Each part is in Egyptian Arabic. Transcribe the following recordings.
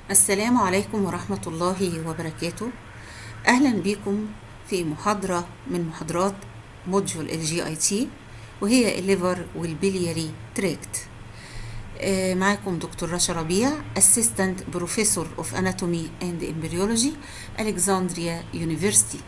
السلام عليكم ورحمة الله وبركاته أهلا بكم في محاضرة من محاضرات موديول الجي اي تي وهي الليفر والبلياري تراكت آه، معاكم دكتور رشا ربيع Assistant Professor of Anatomy and Embryology Alexandria University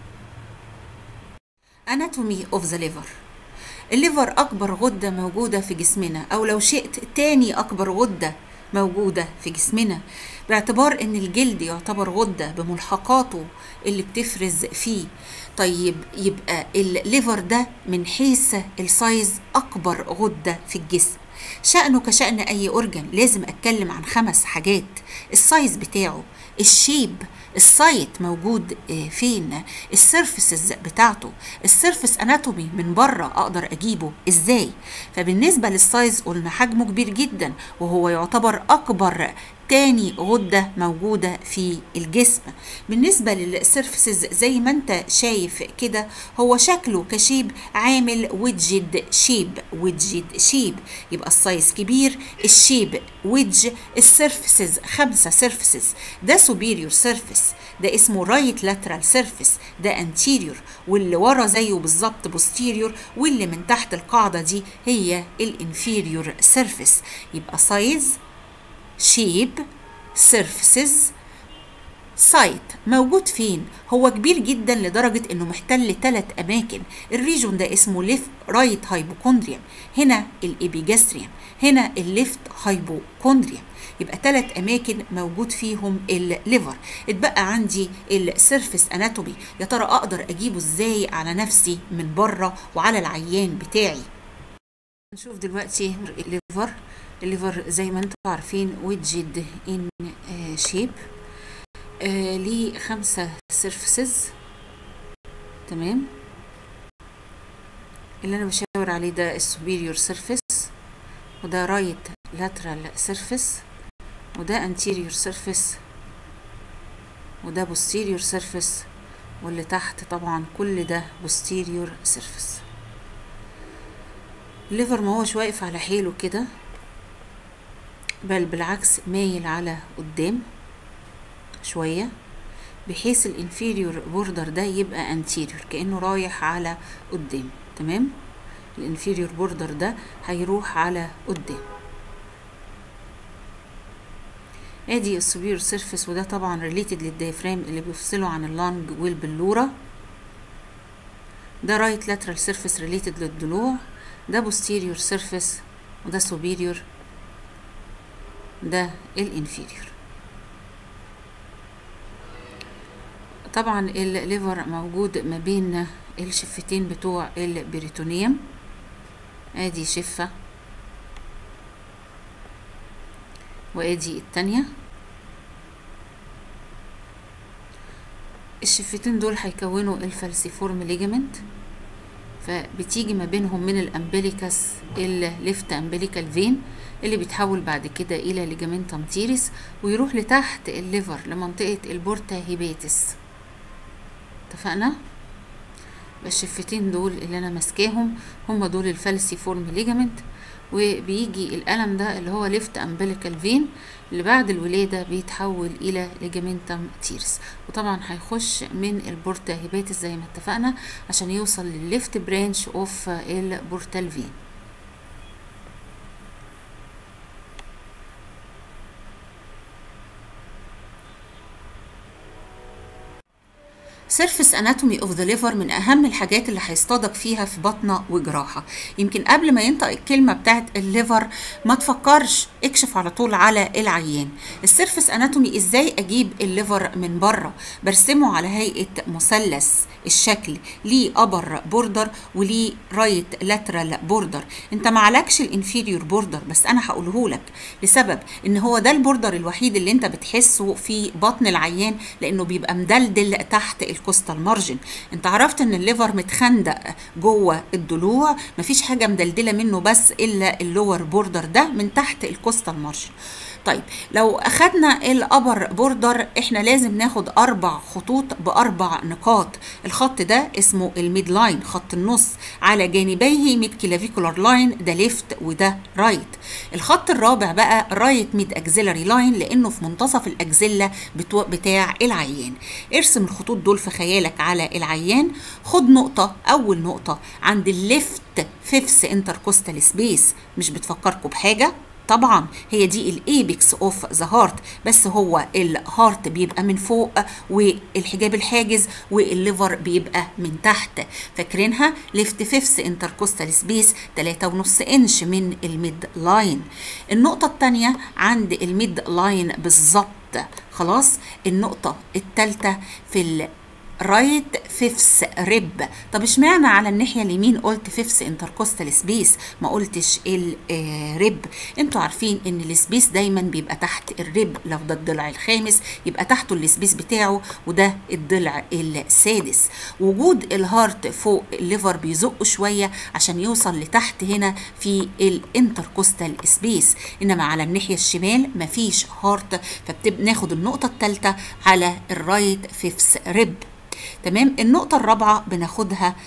Anatomy of the Liver الليفر أكبر غدة موجودة في جسمنا أو لو شئت تاني أكبر غدة موجودة في جسمنا باعتبار ان الجلد يعتبر غدة بملحقاته اللي بتفرز فيه طيب يبقى الليفر ده من حيث السايز اكبر غدة في الجسم شأنه كشأن اي اورجن لازم اتكلم عن خمس حاجات السايز بتاعه الشيب السايت موجود فين السيرفسز بتاعته السيرفس اناتومي من بره اقدر اجيبه ازاي فبالنسبه للسايز قلنا حجمه كبير جدا وهو يعتبر اكبر تاني غدة موجودة في الجسم بالنسبة للسيرفسز زي ما انت شايف كده هو شكله كشيب عامل ويدجد شيب ويدجد شيب يبقى السايز كبير الشيب ويدج السيرفسز خمسة سيرفسز ده سوبيريور سيرفس ده اسمه رايت لاترال سيرفس ده انتيريور واللي ورا زيه بالظبط بوستيريور واللي من تحت القاعدة دي هي الانفيريور سيرفس يبقى سايز شيب سيرفسز سايت موجود فين هو كبير جدا لدرجة انه محتل ثلاث اماكن الريجون ده اسمه ليفت رايت هايبوكوندريوم هنا الابيجاستريوم هنا الليفت هايبوكوندريوم يبقى ثلاث اماكن موجود فيهم الليفر اتبقى عندي السيرفس اناتومي يا ترى اقدر اجيبه ازاي على نفسي من بره وعلى العيان بتاعي نشوف دلوقتي الليفر الليفر زي ما انتم عارفين ويدجد ان شيب ليه خمسة سيرفسز تمام اللي انا بشاور عليه ده السوبيريور سيرفيس وده رايت لاترال سيرفيس وده انتيريور سيرفيس وده بوستيريور سيرفيس واللي تحت طبعا كل ده بوستيريور سيرفيس الليفر ما هوش واقف على حيله كده بل بالعكس مايل على قدام شوية بحيث الانفيريور بوردر ده يبقى انتيريور كأنه رايح على قدام تمام الانفيريور بوردر ده هيروح على قدام ادي السوبير سيرفيس وده طبعا ريليتد للديافرام اللي بيفصله عن اللانج والبلورة ده رايت لاترال سيرفيس ريليتد للضلوع ده بوستيريور سيرفيس وده سوبيريور ده الانفيريور طبعا الليفر موجود ما بين الشفتين بتوع البريتونيوم ادي شفة وادي التانية الشفتين دول هيكونوا الفالسيفورم ليجامنت فبتيجي ما بينهم من الامبليكاس الليفت امبليكال فين اللي بيتحول بعد كده الى ليجامنتم تيريس ويروح لتحت الليفر لمنطقة البورتا هيباتس اتفقنا الشفتين دول اللي انا ماسكاهم هم دول الفالسي فورم ليجامنت وبيجي الألم ده اللي هو ليفت امبليكال فين اللي بعد الولادة بيتحول إلى ليجامنتم تيرس وطبعا هيخش من البورتا هيباتس زي ما اتفقنا عشان يوصل للليفت برانش اوف البورتال فين سيرفس اناتومي اوف ذا ليفر من اهم الحاجات اللي هيصطادك فيها في بطنه وجراحه يمكن قبل ما ينطق الكلمه بتاعت الليفر ما تفكرش اكشف على طول على العيان السيرفس اناتومي ازاي اجيب الليفر من بره برسمه على هيئه مثلث الشكل ليه ابر بوردر وليه رايت لاترال بوردر انت معلكش الانفيريور بوردر بس انا هقوله لك لسبب ان هو ده البوردر الوحيد اللي انت بتحسه في بطن العيان لانه بيبقى مدلدل تحت الكوستال مارجن انت عرفت ان الليفر متخندق جوه الضلوع مفيش حاجه مدلدله منه بس الا اللور بوردر ده من تحت الكوستال مارجن طيب لو اخدنا الابر بوردر احنا لازم ناخد اربع خطوط باربع نقاط الخط ده اسمه الميد لاين خط النص على جانبيه ميد كلافيكولار لاين ده ليفت وده رايت الخط الرابع بقى رايت ميد اكزيلاري لاين لانه في منتصف الاكزيلا بتاع العيان ارسم الخطوط دول في خيالك على العيان خد نقطه اول نقطه عند الليفت فيفس انتركوستال سبيس مش بتفكركم بحاجه طبعا هي دي الايبكس اوف ذا هارت بس هو الهارت بيبقى من فوق والحجاب الحاجز والليفر بيبقى من تحت فاكرينها ليفت فيفس انتركوستال سبيس 3.5 انش من الميد لاين النقطة الثانية عند الميد لاين بالظبط خلاص النقطة الثالثة في ال رايت فيفس ريب طب اشمعنى على الناحيه اليمين قلت فيفس انتركوستال سبيس ما قلتش الريب انتوا عارفين ان السبيس دايما بيبقى تحت الريب لو ده الضلع الخامس يبقى تحته السبيس بتاعه وده الضلع السادس وجود الهارت فوق الليفر بيزقه شويه عشان يوصل لتحت هنا في الانتركوستال سبيس انما على الناحيه الشمال مفيش هارت فبناخد النقطه الثالثه على الرايت فيفس ريب تمام النقطة الرابعة بناخدها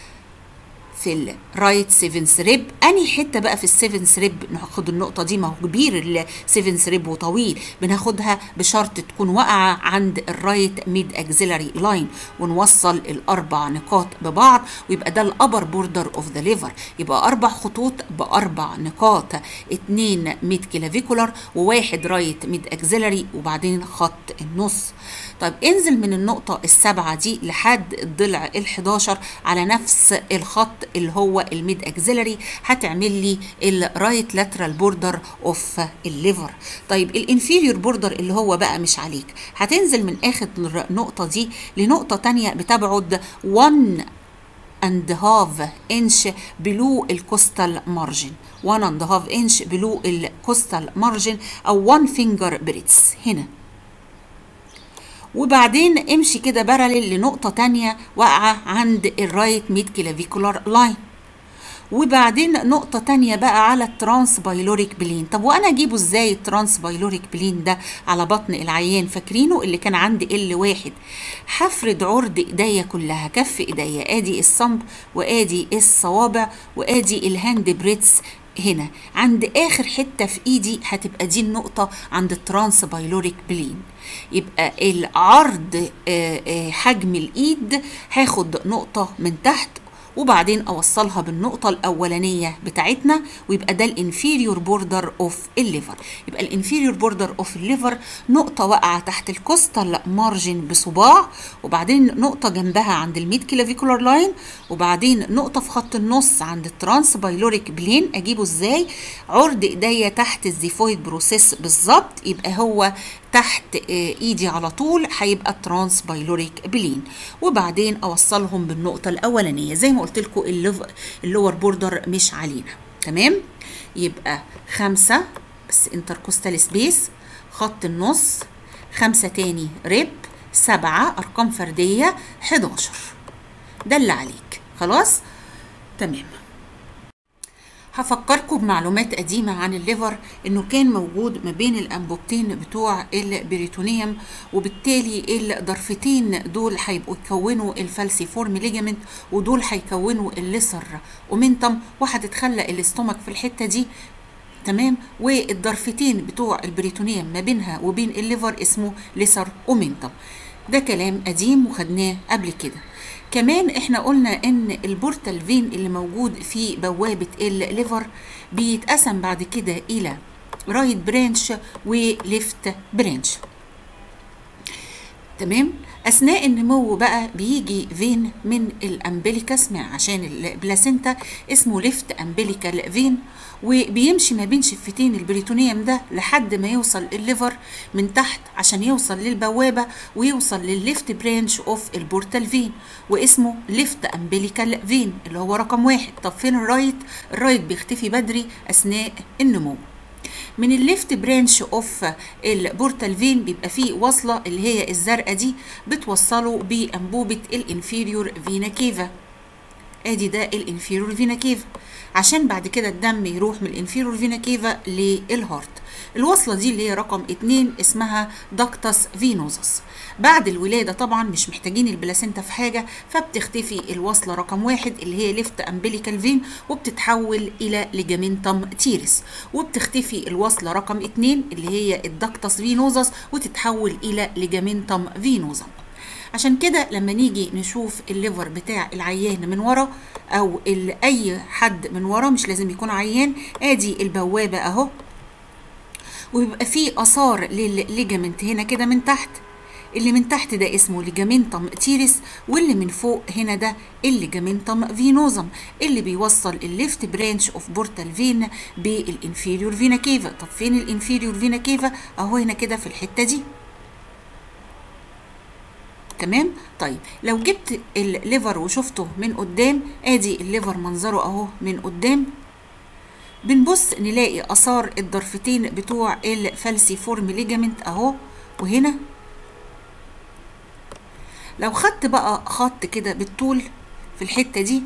في الرايت سيفنس ريب انهي حته بقى في السيفنس ريب ناخد النقطه دي ما هو كبير السيفنس ريب وطويل بناخدها بشرط تكون واقعه عند الرايت ميد اكزيلاري لاين ونوصل الاربع نقاط ببعض ويبقى ده الابر بوردر اوف ذا ليفر يبقى اربع خطوط باربع نقاط اتنين ميد كلافيكولار وواحد رايت ميد اكزيلاري وبعدين خط النص طيب انزل من النقطة السبعة دي لحد الضلع ال11 على نفس الخط اللي هو الميد اكزيلري هتعمل لي الرايت لاترال بوردر اوف الليفر طيب الانفيريور بوردر اللي هو بقى مش عليك هتنزل من اخر النقطة دي لنقطة تانية بتبعد 1 and half inch below الكوستال مارجن 1 and half inch below الكوستال مارجن او 1 finger breadth هنا وبعدين امشي كده بارلل لنقطة تانية واقعة عند الرايت ميد كلافيكولار لاين وبعدين نقطة تانية بقى على الترانس بايلوريك بلين طب وانا اجيبه ازاي الترانس بايلوريك بلين ده على بطن العيان فاكرينه اللي كان عندي ال واحد هفرد عرض ايديا كلها كف ايديا ادي الصنب وادي الصوابع وادي الهاند بريتس هنا عند اخر حته في ايدي هتبقى دي النقطه عند الترانس بايلوريك بلين يبقى العرض حجم الايد هاخد نقطه من تحت وبعدين اوصلها بالنقطة الأولانية بتاعتنا ويبقى ده الانفيريور بوردر اوف الليفر يبقى الانفيريور بوردر اوف الليفر نقطة واقعة تحت الكوستال مارجن بصباع وبعدين نقطة جنبها عند الميد كلافيكولار لاين وبعدين نقطة في خط النص عند الترانس بايلوريك بلين اجيبه ازاي عرض ايديا تحت الزيفويد بروسيس بالظبط يبقى هو تحت ايدي على طول هيبقى الترانس بايلوريك بلين وبعدين اوصلهم بالنقطه الاولانيه زي ما قلت لكم اللور بوردر مش علينا تمام يبقى خمسة بس انتركوستال سبيس خط النص خمسة تاني ريب سبعة أرقام فردية 11 ده اللي عليك خلاص تمام هفكركم بمعلومات قديمة عن الليفر انه كان موجود ما بين الانبوبتين بتوع البريتونيوم وبالتالي الضرفتين دول هيبقوا يكونوا الفالسيفورم ليجامنت ودول هيكونوا الليسر اومنتم وهتتخلق الاستومك في الحتة دي تمام والضرفتين بتوع البريتونيوم ما بينها وبين الليفر اسمه ليسر اومنتم ده كلام قديم وخدناه قبل كده كمان احنا قلنا ان البورتال فين اللي موجود في بوابة الليفر بيتقسم بعد كده الى رايت برانش وليفت برانش تمام اثناء النمو بقى بيجي فين من الامبليكاس عشان البلاسينتا اسمه ليفت امبليكال فين وبيمشي ما بين شفتين البريتونيوم ده لحد ما يوصل الليفر من تحت عشان يوصل للبوابه ويوصل للليفت برانش اوف البورتال فين واسمه ليفت امبليكال فين اللي هو رقم واحد طب فين الرايت الرايت بيختفي بدري اثناء النمو من الليفت برانش اوف البورتال فين بيبقى فيه وصله اللي هي الزرقاء دي بتوصله بانبوبه الانفيريور فينا كيفا ادي ده الانفيرور فينا كيفا عشان بعد كده الدم يروح من الانفيرور فينا كيفا للهارت الوصله دي اللي هي رقم اتنين اسمها داكتس فينوزس بعد الولاده طبعا مش محتاجين البلاسينتا في حاجه فبتختفي الوصله رقم واحد اللي هي ليفت امبليكال فين وبتتحول الى ليجامنتم تيرس وبتختفي الوصله رقم اتنين اللي هي الداكتس فينوزس وتتحول الى ليجامنتم فينوزم عشان كده لما نيجي نشوف الليفر بتاع العيان من ورا او اي حد من ورا مش لازم يكون عيان ادي البوابه اهو ويبقى فيه اثار للليجامنت هنا كده من تحت اللي من تحت ده اسمه ليجامنتم تيرس واللي من فوق هنا ده الليجامنتم فينوزم اللي بيوصل الليفت برانش اوف بورتال فين بالانفيريور فينا كيفا طب فين الانفيريور فينا كيفا اهو هنا كده في الحته دي تمام طيب لو جبت الليفر وشفته من قدام ادي الليفر منظره اهو من قدام بنبص نلاقي اثار الضرفتين بتوع الفالسي فورم ليجامنت اهو وهنا لو خدت بقى خط كده بالطول في الحتة دي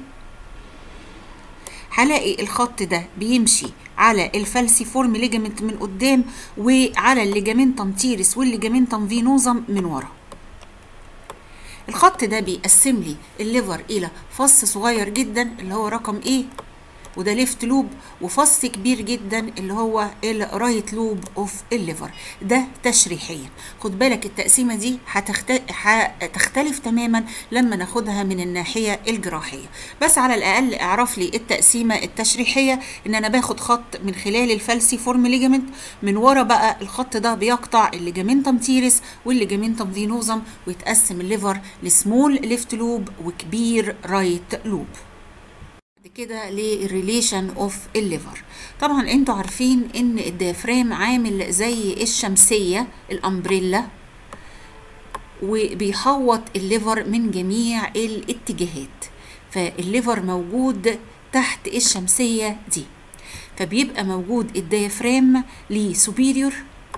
هلاقي الخط ده بيمشي على الفالسي فورم ليجامنت من قدام وعلى الليجامنتم تيرس والليجامنتم فينوزم من ورا الخط ده بيقسم لي الليفر الى فص صغير جدا اللي هو رقم ايه وده ليفت لوب وفص كبير جدا اللي هو الرايت لوب اوف الليفر ده تشريحيا خد بالك التقسيمه دي هتخت... هتختلف تماما لما ناخدها من الناحيه الجراحيه بس على الاقل اعرف لي التقسيمه التشريحيه ان انا باخد خط من خلال الفالسي فورم ليجامنت من ورا بقى الخط ده بيقطع الليجامنتم تيرس والليجامنتم فينوزم ويتقسم الليفر لسمول ليفت لوب وكبير رايت لوب بعد كده للريليشن اوف الليفر طبعا انتوا عارفين ان الديافرام عامل زي الشمسيه الامبريلا وبيحوط الليفر من جميع الاتجاهات فالليفر موجود تحت الشمسيه دي فبيبقى موجود الديافرام ليه سوبيريور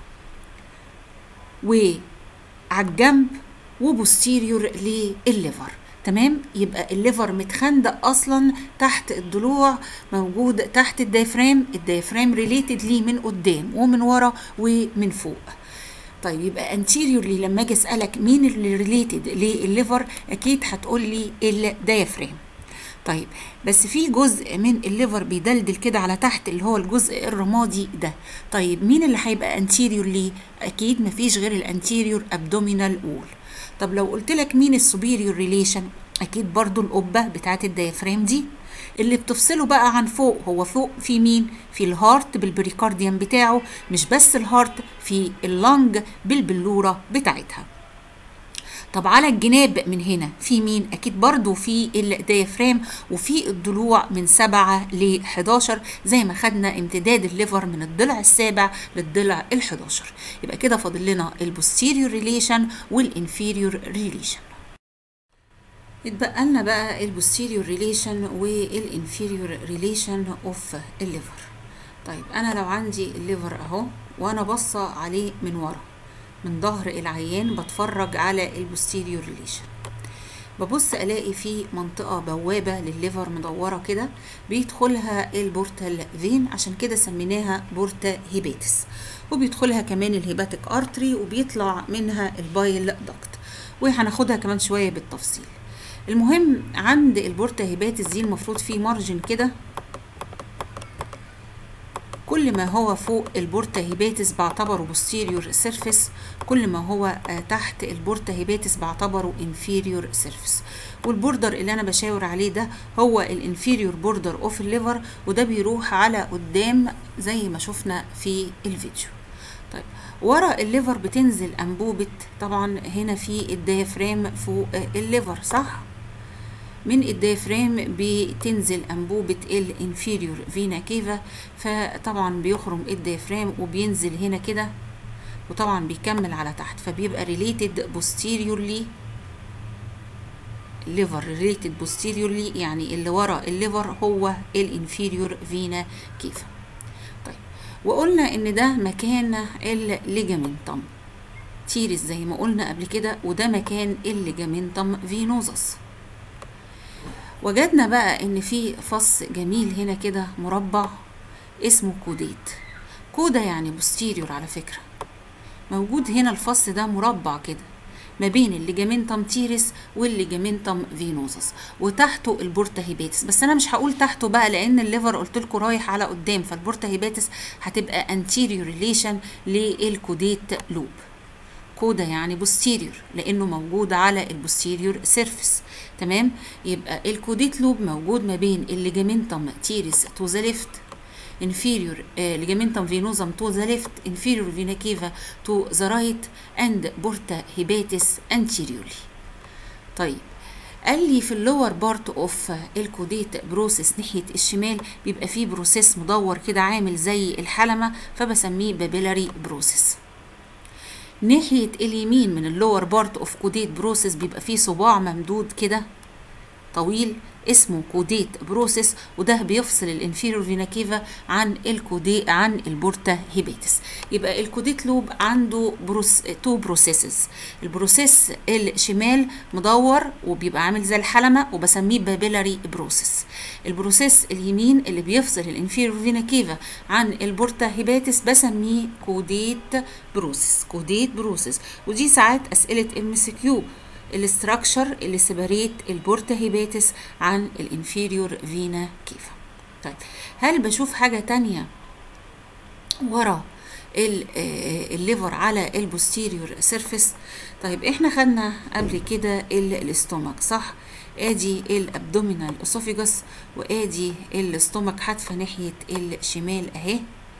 وعلى الجنب وبوستيريور للليفر تمام يبقى الليفر متخندق اصلا تحت الضلوع موجود تحت الدايفرام الدايفرام ريليتد ليه من قدام ومن ورا ومن فوق طيب يبقى انتيريورلي لما اجي اسالك مين اللي ريليتد للليفر اكيد هتقول لي الدايفرام طيب بس في جزء من الليفر بيدلدل كده على تحت اللي هو الجزء الرمادي ده طيب مين اللي هيبقى انتيريور ليه اكيد مفيش غير الانتيريور ابدومينال وول طب لو قلت لك مين السوبيريور ريليشن اكيد برضو القبه بتاعت الديافرام دي اللي بتفصله بقى عن فوق هو فوق في مين في الهارت بالبريكارديوم بتاعه مش بس الهارت في اللنج بالبلوره بتاعتها طب على الجناب من هنا في مين اكيد برضو في الديافرام وفي الضلوع من 7 ل 11 زي ما خدنا امتداد الليفر من الضلع السابع للضلع ال 11 يبقى كده فاضل لنا البوستيريور ريليشن والانفيريور ريليشن اتبقى لنا بقى البوستيريور ريليشن والانفيريور ريليشن اوف الليفر طيب انا لو عندي الليفر اهو وانا باصه عليه من ورا من ظهر العيان بتفرج على البوستيريور ريليشن ببص الاقي في منطقة بوابة للليفر مدورة كده بيدخلها البورتال فين عشان كده سميناها بورتا هيباتس وبيدخلها كمان الهيباتيك ارتري وبيطلع منها البايل دكت وهناخدها كمان شوية بالتفصيل المهم عند البورتا هيباتس دي المفروض في مارجن كده كل ما هو فوق البورتا هيباتس بعتبره بوستيريور سيرفيس كل ما هو تحت البورتا هيباتس بعتبره انفيريور سيرفيس والبوردر اللي انا بشاور عليه ده هو الانفيريور بوردر اوف الليفر وده بيروح على قدام زي ما شفنا في الفيديو طيب ورا الليفر بتنزل انبوبه طبعا هنا في الديافرام فوق الليفر صح من الديافرام بتنزل أنبوبة الانفيريور فينا كيفا فطبعا بيخرم الديافرام وبينزل هنا كده وطبعا بيكمل على تحت فبيبقى ريليتد بوستيريورلي ليفر ريليتد بوستيريورلي يعني اللي ورا الليفر هو الانفيريور فينا كيفا طيب وقلنا ان ده مكان الليجامنتم تيرس زي ما قلنا قبل كده وده مكان الليجامنتم فينوزس وجدنا بقى ان في فص جميل هنا كده مربع اسمه كوديت كودا يعني بوستيريور على فكرة موجود هنا الفص ده مربع كده ما بين الليجامنتم تيريس والليجامنتم فينوزس وتحته البورتا هيباتس بس انا مش هقول تحته بقى لان الليفر قلت لكم رايح على قدام فالبورتا هيباتس هتبقى انتيريور ريليشن للكوديت لوب كودا يعني بوستيريور لانه موجود على البوستيريور سيرفيس تمام يبقى الكوديت لوب موجود ما بين الليجامنتم تيريس تو ذا ليفت inferior uh, ligamentum venosum to the left inferior vena cava to the right and porta hepatis anteriorly طيب قال لي في اللور بارت اوف الكوديت بروسيس ناحيه الشمال بيبقى فيه بروسيس مدور كده عامل زي الحلمه فبسميه بابيلاري بروسيس ناحيه اليمين من اللور بارت اوف كوديت بروسيس بيبقى فيه صباع ممدود كده طويل اسمه كوديت بروسيس وده بيفصل الانفيرور فينا كيفا عن الكودي عن البورتا هيباتس يبقى الكوديت لوب عنده بروس تو بروسيسز البروسيس الشمال مدور وبيبقى عامل زي الحلمه وبسميه بابيلاري بروسيس البروسيس اليمين اللي بيفصل الانفيرور فينا كيفا عن البورتا هيباتس بسميه كوديت بروسيس كوديت بروسيس ودي ساعات اسئله ام سي كيو الاستراكشر اللي سيبريت البورتا هيباتس عن الانفيريور فينا كيفا طيب هل بشوف حاجة تانية ورا الليفر على البوستيريور سيرفيس طيب احنا خدنا قبل كده الاستومك صح ادي الابدومينال اسوفيجاس وادي الاستومك حادفه ناحيه الشمال اهي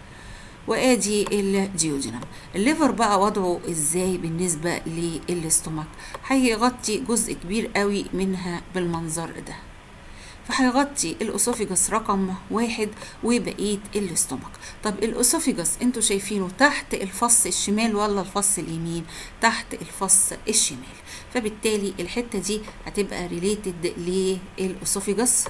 وادي الديودينم الليفر بقى وضعه ازاي بالنسبه للاستومك هيغطي جزء كبير قوي منها بالمنظر ده فهيغطي الاسوفيجاس رقم واحد وبقيه الاستومك طب الاسوفيجاس انتوا شايفينه تحت الفص الشمال ولا الفص اليمين تحت الفص الشمال فبالتالي الحته دي هتبقى ريليتد للاسوفيجاس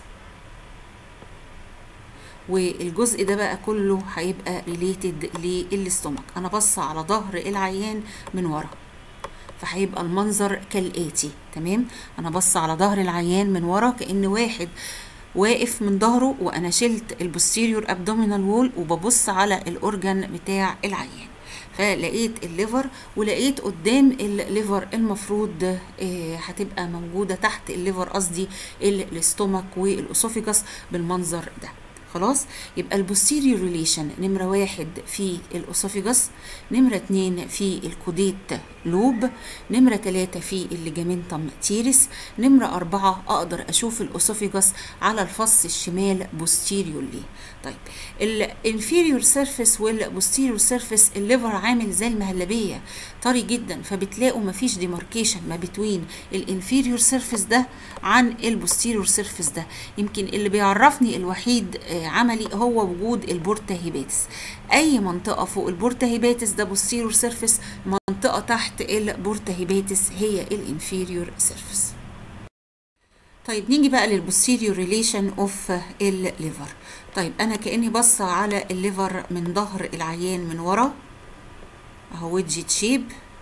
والجزء ده بقى كله هيبقى ريليتد للاستومك انا بص على ظهر العيان من ورا فهيبقى المنظر كالاتي تمام انا بص على ظهر العيان من ورا كان واحد واقف من ظهره وانا شلت البوستيريور ابدومينال وول وببص على الاورجن بتاع العيان فلقيت الليفر ولقيت قدام الليفر المفروض هتبقى موجوده تحت الليفر قصدي الاستومك والاسوفيجاس بالمنظر ده خلاص يبقى البوستيريور ريليشن نمرة واحد في الأسوفيجاس نمرة اتنين في الكوديت لوب نمرة تلاتة في الليجامنتم تيرس نمرة أربعة أقدر أشوف الأسوفيجاس على الفص الشمال بوستيريورلي طيب الانفيريور سيرفيس والبوستيريور سيرفيس الليفر عامل زي المهلبية طري جدا فبتلاقوا مفيش ديماركيشن ما بتوين الانفيريور سيرفيس ده عن البوستيريور سيرفيس ده يمكن اللي بيعرفني الوحيد عملي هو وجود البورتا هيباتس اي منطقه فوق البورتا هيباتس ده بوستيريور سيرفيس منطقه تحت البورتا هيباتس هي الانفيريور سيرفيس طيب نيجي بقى للبوستيريور ريليشن اوف الليفر طيب انا كاني باصه على الليفر من ظهر العيان من ورا اهو ويدجت شيب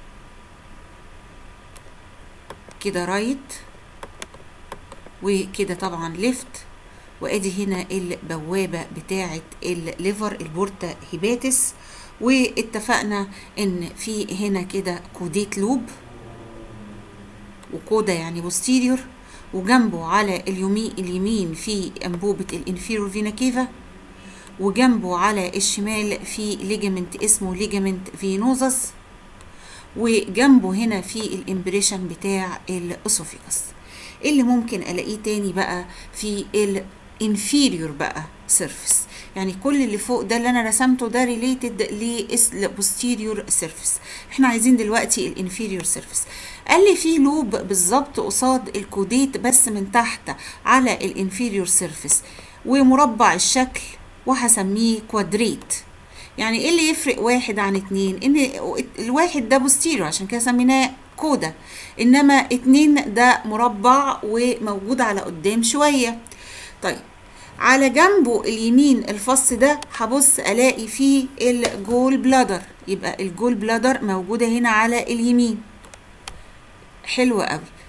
كده رايت وكده طبعا ليفت وادي هنا البوابه بتاعه الليفر البورتا هيباتس واتفقنا ان في هنا كده كوديت لوب وكودا يعني بوستيريور وجنبه على اليمين اليمين في انبوبه الانفيرور فينا كيفا وجنبه على الشمال في ليجامنت اسمه ليجامنت فينوزس وجنبه هنا في الامبريشن بتاع الاسوفيجاس اللي ممكن الاقيه تاني بقى في الانفيريور بقى سيرفيس يعني كل اللي فوق ده اللي انا رسمته ده ريليتد لبوستيريور سيرفيس احنا عايزين دلوقتي الانفيريور سيرفيس قال لي في لوب بالظبط قصاد الكوديت بس من تحت على الانفيريور سيرفيس ومربع الشكل وهسميه كوادريت يعني ايه اللي يفرق واحد عن اتنين ان الواحد ده بوستيريور عشان كده سميناه كودا انما اتنين ده مربع وموجود على قدام شويه طيب على جنبه اليمين الفص ده هبص الاقي فيه الجول بلادر يبقى الجول بلادر موجوده هنا على اليمين حلو قوي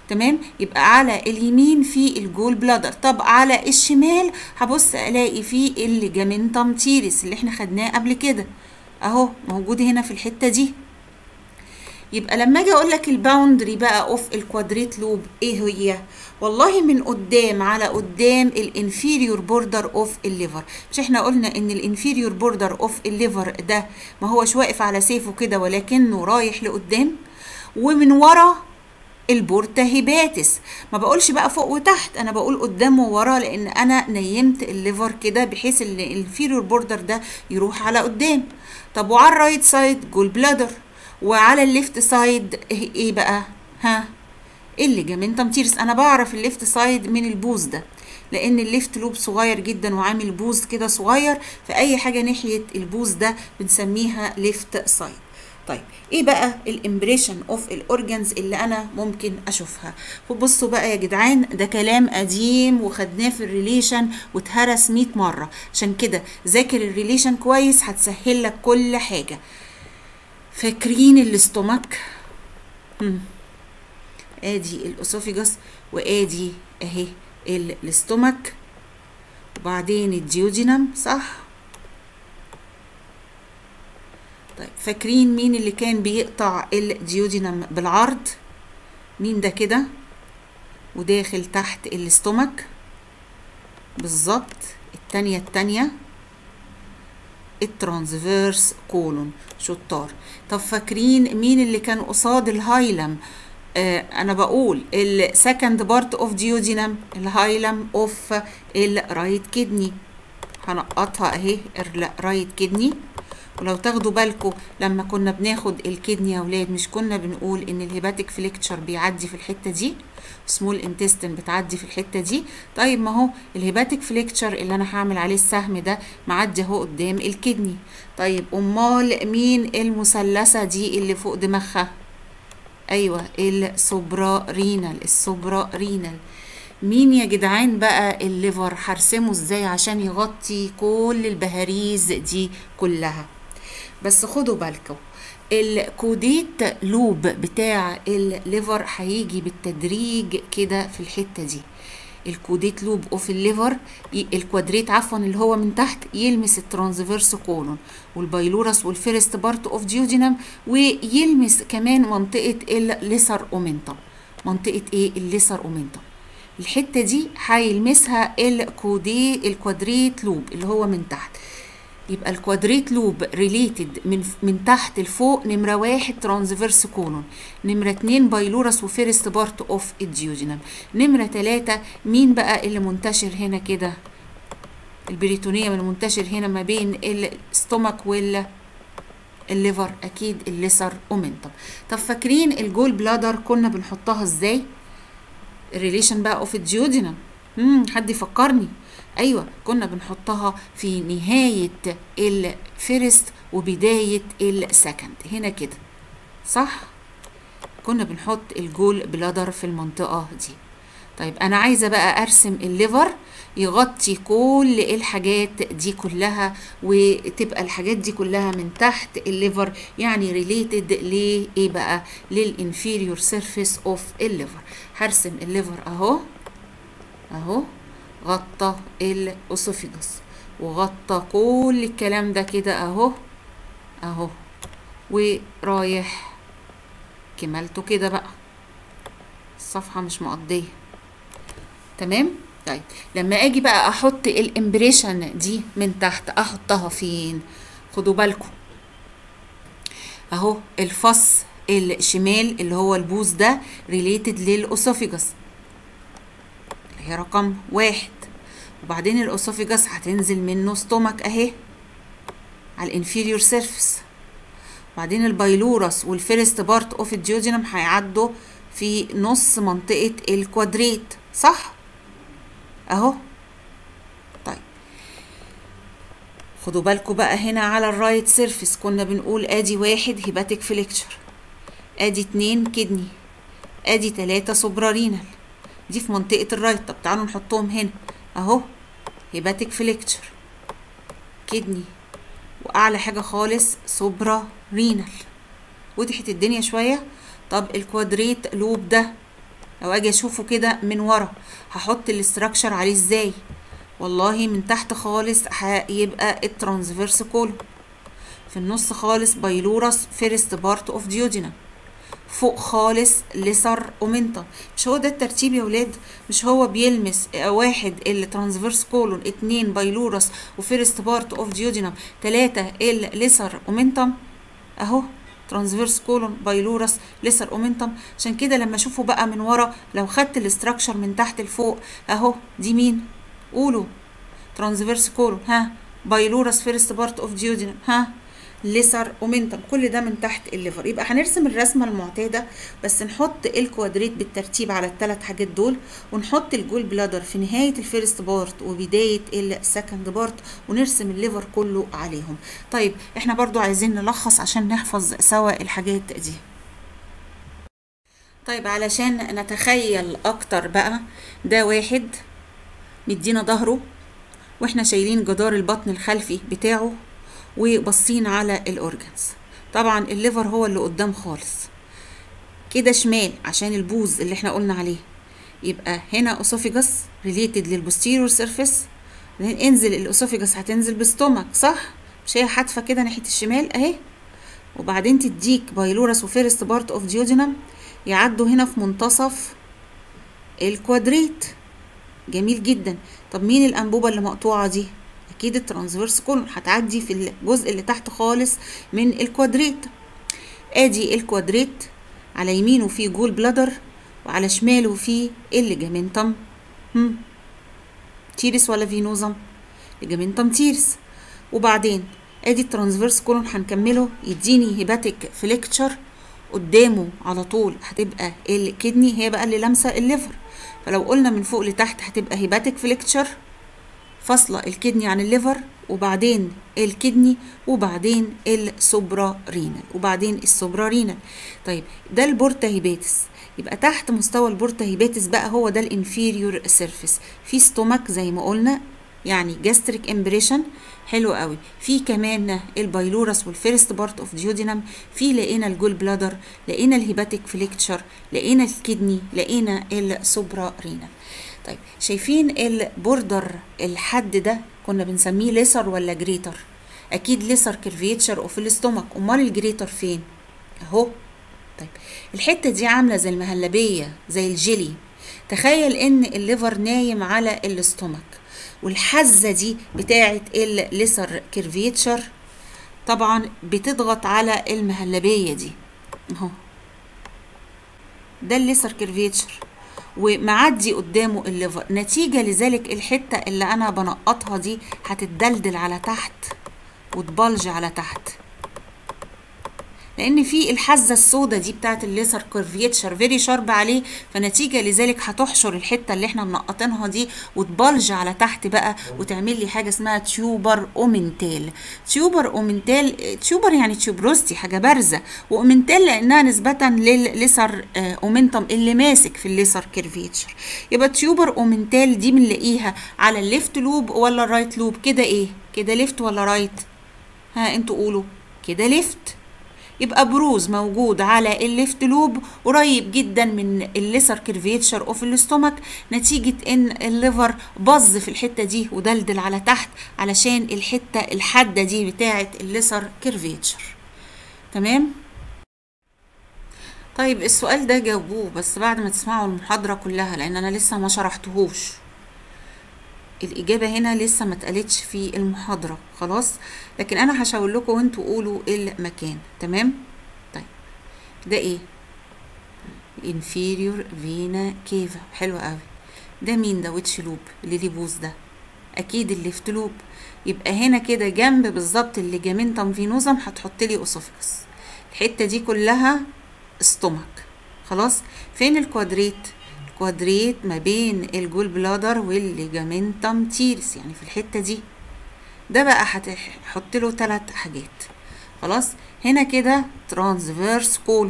تمام يبقى على اليمين في الجول بلادر طب على الشمال هبص الاقي في الليجامنتم تيريس اللي احنا خدناه قبل كده اهو موجود هنا في الحته دي يبقى لما اجي اقول لك الباوندري بقى اوف الكوادريت لوب ايه هي والله من قدام على قدام الانفيريور بوردر اوف الليفر مش احنا قلنا ان الانفيريور بوردر اوف الليفر ده ما هوش واقف على سيفه كده ولكنه رايح لقدام ومن ورا البورتا هيباتس ما بقولش بقى فوق وتحت انا بقول قدام وورا لان انا نيمت الليفر كده بحيث ان الانفيريور بوردر ده يروح على قدام طب وعلى الرايت سايد جول بلادر وعلى الليفت سايد ايه بقى ها الليجامنتم تيرس انا بعرف الليفت سايد من البوز ده لان الليفت لوب صغير جدا وعامل بوز كده صغير فاي حاجه ناحيه البوز ده بنسميها ليفت سايد طيب ايه بقى الامبريشن اوف الاورجنز اللي انا ممكن اشوفها بصوا بقى يا جدعان ده كلام قديم وخدناه في الريليشن واتهرس 100 مره عشان كده ذاكر الريليشن كويس هتسهل لك كل حاجه فاكرين الاستومك مم. ادي الاسوفيجاس وادي اهي الاستومك وبعدين الديوجينم صح طيب فاكرين مين اللي كان بيقطع الديوجينم بالعرض مين ده كده وداخل تحت الاستومك بالظبط التانية التانية الترانسفيرس كولون شطار طب فاكرين مين اللي كان قصاد الهايلم آه انا بقول السكند بارت اوف ديودينم الهايلم اوف الرايت كدني هنقطها اهي الرايت كدني ولو تاخدوا بالكم لما كنا بناخد الكدني يا ولاد مش كنا بنقول ان الهيباتيك فليكتشر بيعدي في الحته دي سمول انتستين بتعدي في الحته دي طيب ما هو الهيباتيك فليكتشر اللي انا هعمل عليه السهم ده معدي اهو قدام الكدني طيب امال مين المثلثه دي اللي فوق دماغها ايوه السوبرا رينال السوبرا رينال مين يا جدعان بقى الليفر هرسمه ازاي عشان يغطي كل البهاريز دي كلها بس خدوا بالكم الكوديت لوب بتاع الليفر هيجي بالتدريج كده في الحته دي الكوديت لوب اوف الليفر الكوادريت عفوا اللي هو من تحت يلمس الترانسفيرس كولون والبايلورس والفيرست بارت اوف ديوجينم ويلمس كمان منطقه الليسر اومنتم منطقه ايه الليسر اومنتم الحته دي هيلمسها الكودي الكوادريت لوب اللي هو من تحت يبقى الكوادريت لوب ريليتد من من تحت لفوق نمره واحد ترانسفيرس كولون نمره اتنين بايلورس وفيرست بارت اوف الديوجينم نمره تلاته مين بقى اللي منتشر هنا كده البريتونيوم المنتشر هنا ما بين الستومك وال الليفر اكيد الليسر اومنتم طب فاكرين الجول بلادر كنا بنحطها ازاي الريليشن بقى اوف الديودينم امم حد يفكرني ايوه كنا بنحطها في نهايه الفيرست وبدايه السكند هنا كده صح كنا بنحط الجول بلادر في المنطقه دي طيب انا عايزه بقى ارسم الليفر يغطي كل الحاجات دي كلها وتبقى الحاجات دي كلها من تحت الليفر يعني ريليتد لايه بقى للانفيريور سيرفيس اوف الليفر هرسم الليفر اهو اهو غطى الاسوفيجاس وغطى كل الكلام ده كده اهو اهو ورايح كمالته كده بقى الصفحه مش مقضيه تمام طيب لما اجي بقى احط الامبريشن دي من تحت احطها فين خدوا بالكم اهو الفص الشمال اللي هو البوز ده ريليتد للاسوفيجاس اللي هي رقم واحد وبعدين الاسوفيجاس هتنزل منه ستومك اهي على الانفيريور سيرفيس وبعدين البايلورس والفيرست بارت اوف الديوجينم هيعدوا في نص منطقة الكوادريت صح؟ اهو طيب خدوا بالكم بقى هنا على الرايت سيرفيس كنا بنقول ادي واحد هيباتيك فليكتشر ادي اتنين كدني ادي تلاتة سوبرارينال دي في منطقة الرايت طب تعالوا نحطهم هنا اهو هيباتيك فليكتشر كدني واعلى حاجة خالص سوبرا رينال وضحت الدنيا شوية طب الكوادريت لوب ده لو اجي اشوفه كده من ورا هحط الاستراكشر عليه ازاي والله من تحت خالص هيبقى الترانسفيرس كولوم في النص خالص بايلورس فيرست بارت اوف ديودينم فوق خالص لسر اومنتا مش هو ده الترتيب يا ولاد مش هو بيلمس واحد الترانسفيرس كولون اتنين بايلورس وفيرست بارت اوف ديودينم تلاتة الليسر اومنتم اهو ترانسفيرس كولون بايلورس ليسر اومنتم عشان كده لما اشوفه بقى من ورا لو خدت الاستراكشر من تحت لفوق اهو دي مين قولوا ترانسفيرس كولون ها بايلورس فيرست بارت اوف ديودينم ها ليسر اومنتم كل ده من تحت الليفر يبقى هنرسم الرسمه المعتاده بس نحط الكوادريت بالترتيب على الثلاث حاجات دول ونحط الجول بلادر في نهايه الفيرست بارت وبدايه السكند بارت ونرسم الليفر كله عليهم طيب احنا برضو عايزين نلخص عشان نحفظ سوا الحاجات دي طيب علشان نتخيل اكتر بقى ده واحد مدينا ظهره واحنا شايلين جدار البطن الخلفي بتاعه وبصين على الاورجنز طبعا الليفر هو اللي قدام خالص كده شمال عشان البوز اللي احنا قلنا عليه يبقى هنا اسوفيجاس ريليتد للبوستيريور سيرفيس انزل الاسوفيجاس هتنزل بستومك صح مش هي حادفه كده ناحيه الشمال اهي وبعدين تديك بايلورس وفيرست بارت اوف ديودينم يعدوا هنا في منتصف الكوادريت جميل جدا طب مين الانبوبه اللي مقطوعه دي اكيد الترانسفيرس كولون هتعدي في الجزء اللي تحت خالص من الكوادريت ادي الكوادريت على يمينه في جول بلادر وعلى شماله في الليجامنتم هم تيرس ولا فينوزم ليجامنتم تيرس وبعدين ادي الترانسفيرس كولون هنكمله يديني هيباتيك فليكتشر قدامه على طول هتبقى الكدني هي بقى اللي لامسه الليفر فلو قلنا من فوق لتحت هتبقى هيباتيك فليكتشر فاصلة الكدني عن الليفر وبعدين الكدني وبعدين السوبرا رينال وبعدين السوبرا رينال طيب ده البورتا هيباتس يبقى تحت مستوى البورتا هيباتس بقى هو ده الانفيريور سيرفيس في ستومك زي ما قلنا يعني جاستريك امبريشن حلو قوي في كمان البايلورس والفيرست بارت اوف ديودينم في لقينا الجول بلادر لقينا الهيباتيك فليكتشر لقينا الكدني لقينا السوبرا رينال طيب شايفين البوردر الحد ده كنا بنسميه ليسر ولا جريتر اكيد ليسر كيرفيتشر اوف الاستومك امال الجريتر فين اهو طيب الحته دي عامله زي المهلبيه زي الجيلي تخيل ان الليفر نايم على الاستومك والحزه دي بتاعه الليسر كيرفيتشر طبعا بتضغط على المهلبيه دي اهو ده الليسر كيرفيتشر ومعدي قدامه الليفر نتيجة لذلك الحتة اللي أنا بنقطها دي هتتدلدل على تحت وتبلج على تحت لان في الحزه السوداء دي بتاعت الليزر كيرفيتشر فيري شارب عليه فنتيجه لذلك هتحشر الحته اللي احنا منقطينها دي وتبلج على تحت بقى وتعمل لي حاجه اسمها تيوبر اومنتال تيوبر اومنتال تيوبر يعني تيوبروستي حاجه بارزه واومنتال لانها نسبه للليسر اومنتم اللي ماسك في الليسر كيرفيتشر يبقى تيوبر اومنتال دي بنلاقيها على الليفت لوب ولا الرايت لوب كده ايه كده ليفت ولا رايت ها انتوا قولوا كده ليفت يبقى بروز موجود على الليفت لوب قريب جدا من الليسر كيرفيتشر اوف الاستومك نتيجة ان الليفر باظ في الحتة دي ودلدل على تحت علشان الحتة الحادة دي بتاعة الليسر كيرفيتشر تمام طيب السؤال ده جاوبوه بس بعد ما تسمعوا المحاضرة كلها لان انا لسه ما شرحتهوش الإجابة هنا لسه ما اتقالتش في المحاضرة خلاص لكن أنا هشاور لكم وانتوا قولوا المكان تمام طيب ده ايه inferior vena cava حلو قوي ده مين ده ويتش لوب اللي ليه بوز ده اكيد الليفت لوب يبقى هنا كده جنب بالظبط الليجامنتم فينوزم هتحط لي اسوفيكس الحته دي كلها استومك خلاص فين الكوادريت كوادريت ما بين الجول بلادر والليجامنتم تيرس يعني في الحته دي ده بقى هتحط له ثلاث حاجات خلاص هنا كده ترانسفيرس كولون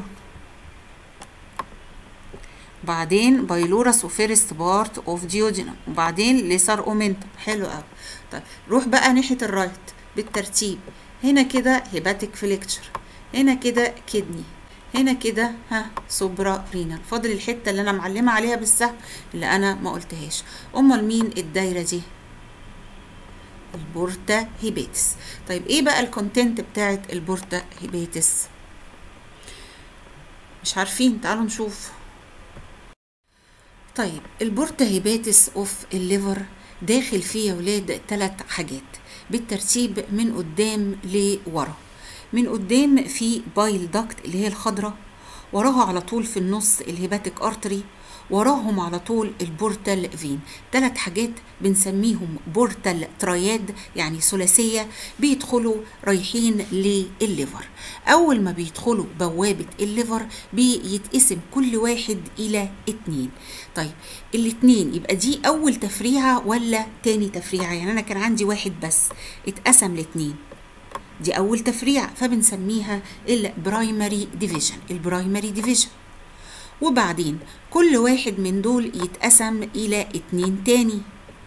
وبعدين بايلورس وفيرست بارت اوف ديوجينم وبعدين ليسر اومنتم حلو قوي طيب روح بقى ناحيه الرايت بالترتيب هنا كده هيباتيك فليكتشر هنا كده كدني هنا كده ها سوبرا رينال فاضل الحته اللي انا معلمه عليها بالسهم اللي انا ما قلتهاش امال مين الدايره دي البورتا هيباتس طيب ايه بقى الكونتنت بتاعت البورتا هيباتس مش عارفين تعالوا نشوف طيب البورتا هيباتس اوف الليفر داخل فيه يا ولاد ثلاث حاجات بالترتيب من قدام لورا من قدام في بايل داكت اللي هي الخضراء وراها على طول في النص الهيباتيك ارتري وراهم على طول البورتال فين ثلاث حاجات بنسميهم بورتال تراياد يعني ثلاثيه بيدخلوا رايحين للليفر اول ما بيدخلوا بوابه الليفر بيتقسم كل واحد الى اتنين طيب الاتنين يبقى دي اول تفريعه ولا تاني تفريعه يعني انا كان عندي واحد بس اتقسم لاتنين دي اول تفريعه فبنسميها البرايمري ديفيجن البرايمري ديفيجن وبعدين كل واحد من دول يتقسم إلى اتنين تاني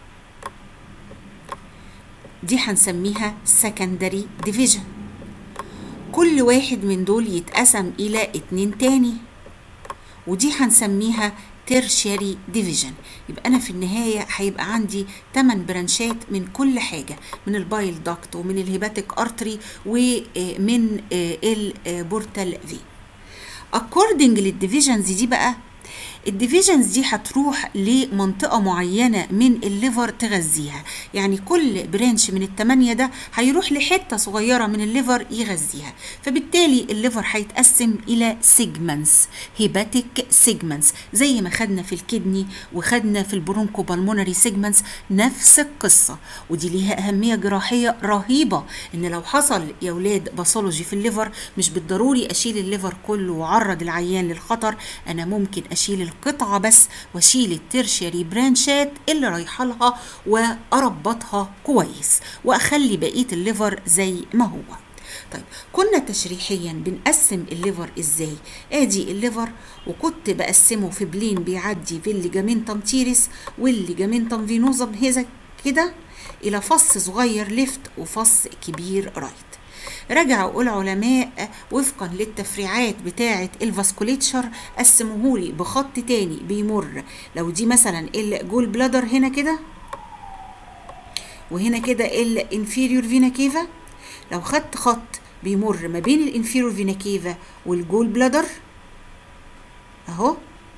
دي هنسميها secondary division كل واحد من دول يتقسم إلى اتنين تاني ودي هنسميها tertiary division يبقى أنا في النهاية هيبقى عندي 8 برانشات من كل حاجة من البايل داكت ومن الهيباتيك ارتري ومن البورتال فين according للديفيجنز دي بقى الديفيجنز دي هتروح لمنطقة معينة من الليفر تغذيها يعني كل برانش من التمانية ده هيروح لحتة صغيرة من الليفر يغذيها فبالتالي الليفر هيتقسم إلى سيجمنتس هيباتيك سيجمنتس زي ما خدنا في الكدني وخدنا في البرونكو بالمونري سيجمنتس نفس القصة ودي ليها أهمية جراحية رهيبة إن لو حصل يا ولاد باثولوجي في الليفر مش بالضروري أشيل الليفر كله وأعرض العيان للخطر أنا ممكن أشيل القطعة بس واشيل الترشيري برانشات اللي رايحة لها واربطها كويس واخلي بقية الليفر زي ما هو طيب كنا تشريحيا بنقسم الليفر ازاي ادي الليفر وكنت بقسمه في بلين بيعدي في الليجامنتم تيريس والليجامنتم فينوزم هذا كده الى فص صغير ليفت وفص كبير رايت رجعوا العلماء وفقا للتفريعات بتاعة الفاسكوليتشر قسموهولي بخط تاني بيمر لو دي مثلا الجول بلادر هنا كده وهنا كده الانفيريور فينا كيفا لو خدت خط بيمر ما بين الانفيريور فينا كيفا والجول بلادر اهو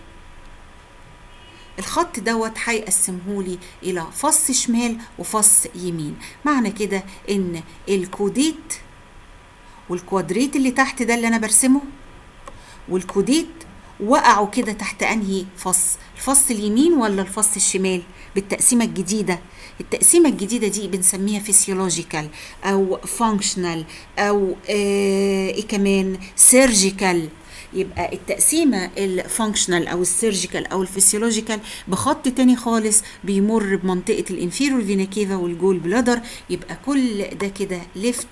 الخط دوت هيقسمهولي الى فص شمال وفص يمين معنى كده ان الكوديت والكوادريت اللي تحت ده اللي انا برسمه والكوديت وقعوا كده تحت انهي فص الفص اليمين ولا الفص الشمال بالتقسيمه الجديده التقسيمه الجديده دي بنسميها فيسيولوجيكال او فانكشنال او آه ايه كمان سيرجيكال يبقى التقسيمه الفانكشنال او السيرجيكال او الفسيولوجيكال بخط تاني خالص بيمر بمنطقه الانفيرور فينا كيفا والجول بلادر يبقى كل ده كده ليفت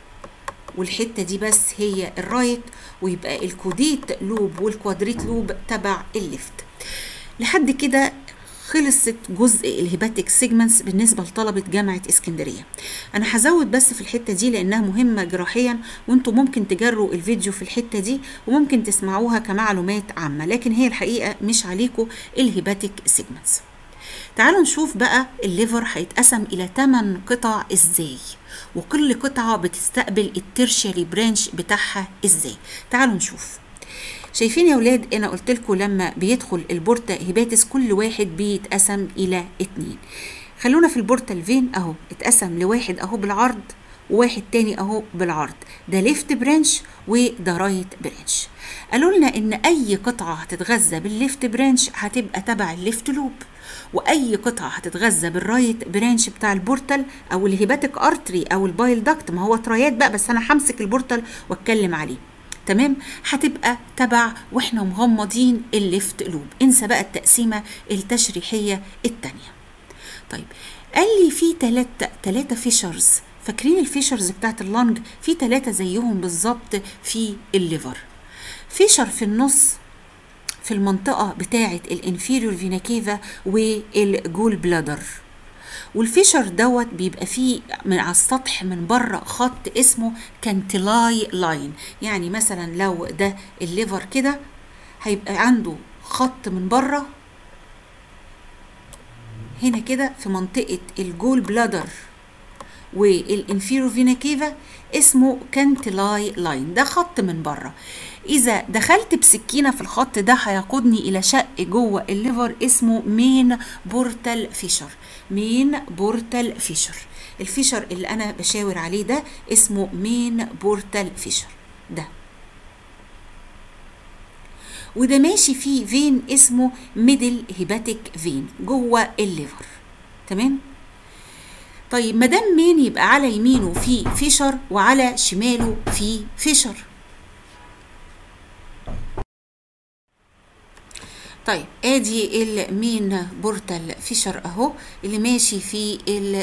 والحته دي بس هي الرايت ويبقى الكوديت لوب والكوادريت لوب تبع الليفت لحد كده خلصت جزء الهيباتيك سيجمنتس بالنسبة لطلبة جامعة اسكندرية أنا هزود بس في الحتة دي لأنها مهمة جراحيا وانتوا ممكن تجروا الفيديو في الحتة دي وممكن تسمعوها كمعلومات عامة لكن هي الحقيقة مش عليكم الهيباتيك سيجمنتس تعالوا نشوف بقى الليفر هيتقسم إلى 8 قطع إزاي وكل قطعة بتستقبل الترشري برانش بتاعها إزاي تعالوا نشوف شايفين يا ولاد انا قلت لكم لما بيدخل البورتا هيباتس كل واحد بيتقسم الى اتنين خلونا في البورتا الفين اهو اتقسم لواحد اهو بالعرض وواحد تاني اهو بالعرض ده ليفت برانش وده رايت برانش قالوا لنا ان اي قطعه هتتغذى بالليفت برانش هتبقى تبع الليفت لوب واي قطعه هتتغذى بالرايت برانش بتاع البورتال او الهيباتيك ارتري او البايل داكت ما هو ترايات بقى بس انا همسك البورتال واتكلم عليه تمام هتبقى تبع واحنا مغمضين الليفت لوب انسى بقى التقسيمه التشريحيه التانية طيب قال لي في تلاتة تلاتة فيشرز فاكرين الفيشرز بتاعت اللنج في تلاتة زيهم بالظبط في الليفر فيشر في النص في المنطقة بتاعة الانفيريور فينا كيفا والجول بلادر والفيشر دوت بيبقى فيه من على السطح من بره خط اسمه كانتلاي لاين يعني مثلا لو ده الليفر كده هيبقى عنده خط من بره هنا كده في منطقة الجول بلادر والانفيرو فينا كيفا اسمه كانتلاي لاين ده خط من بره اذا دخلت بسكينه في الخط ده هيقودني الى شق جوه الليفر اسمه مين بورتال فيشر مين بورتال فيشر الفيشر اللي انا بشاور عليه ده اسمه مين بورتال فيشر ده وده ماشي فيه فين اسمه ميدل هيباتيك فين جوه الليفر تمام طيب ما دام مين يبقى على يمينه في فيشر وعلى شماله في فيشر طيب ادي المين بورتال فيشر اهو اللي ماشي في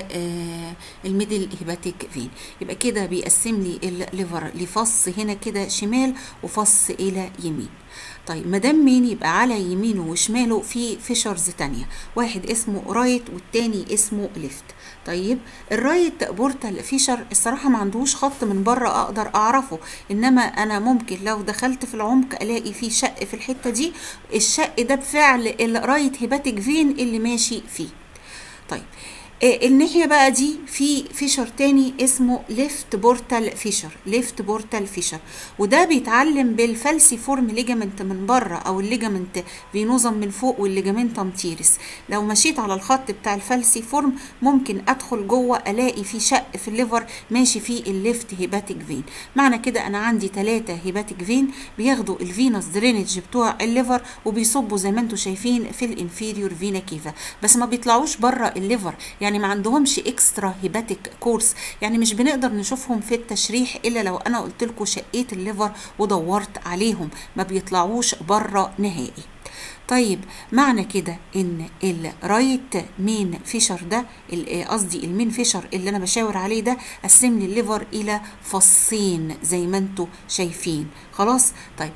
الميدل هيباتيك فين يبقى كده بيقسم لي الليفر لفص هنا كده شمال وفص الى يمين طيب ما دام مين يبقى على يمينه وشماله في فيشرز تانية واحد اسمه رايت والتاني اسمه ليفت طيب الرايت بورتال فيشر الصراحه ما عندهوش خط من بره اقدر اعرفه انما انا ممكن لو دخلت في العمق الاقي فيه شق في الحته دي الشق ده بفعل الرايت هيباتيك فين اللي ماشي فيه طيب آه الناحيه بقى دي في فيشر تاني اسمه ليفت بورتال فيشر ليفت بورتال فيشر وده بيتعلم بالفالسي فورم ليجامنت من بره او الليجامنت فينوزم من فوق والليجامنتم تيرس لو مشيت على الخط بتاع الفالسي فورم ممكن ادخل جوه الاقي في شق في الليفر ماشي فيه الليفت هيباتيك فين معنى كده انا عندي ثلاثة هيباتيك فين بياخدوا الفينوس درينج بتوع الليفر وبيصبوا زي ما انتم شايفين في الانفيريور فينا كيفا بس ما بيطلعوش بره الليفر يعني ما عندهمش اكسترا هيباتيك كورس يعني مش بنقدر نشوفهم في التشريح الا لو انا قلت لكم شقيت الليفر ودورت عليهم ما بيطلعوش بره نهائي طيب معنى كده ان الرايت مين فيشر ده قصدي المين فيشر اللي انا بشاور عليه ده قسم لي الليفر الى فصين زي ما انتم شايفين خلاص طيب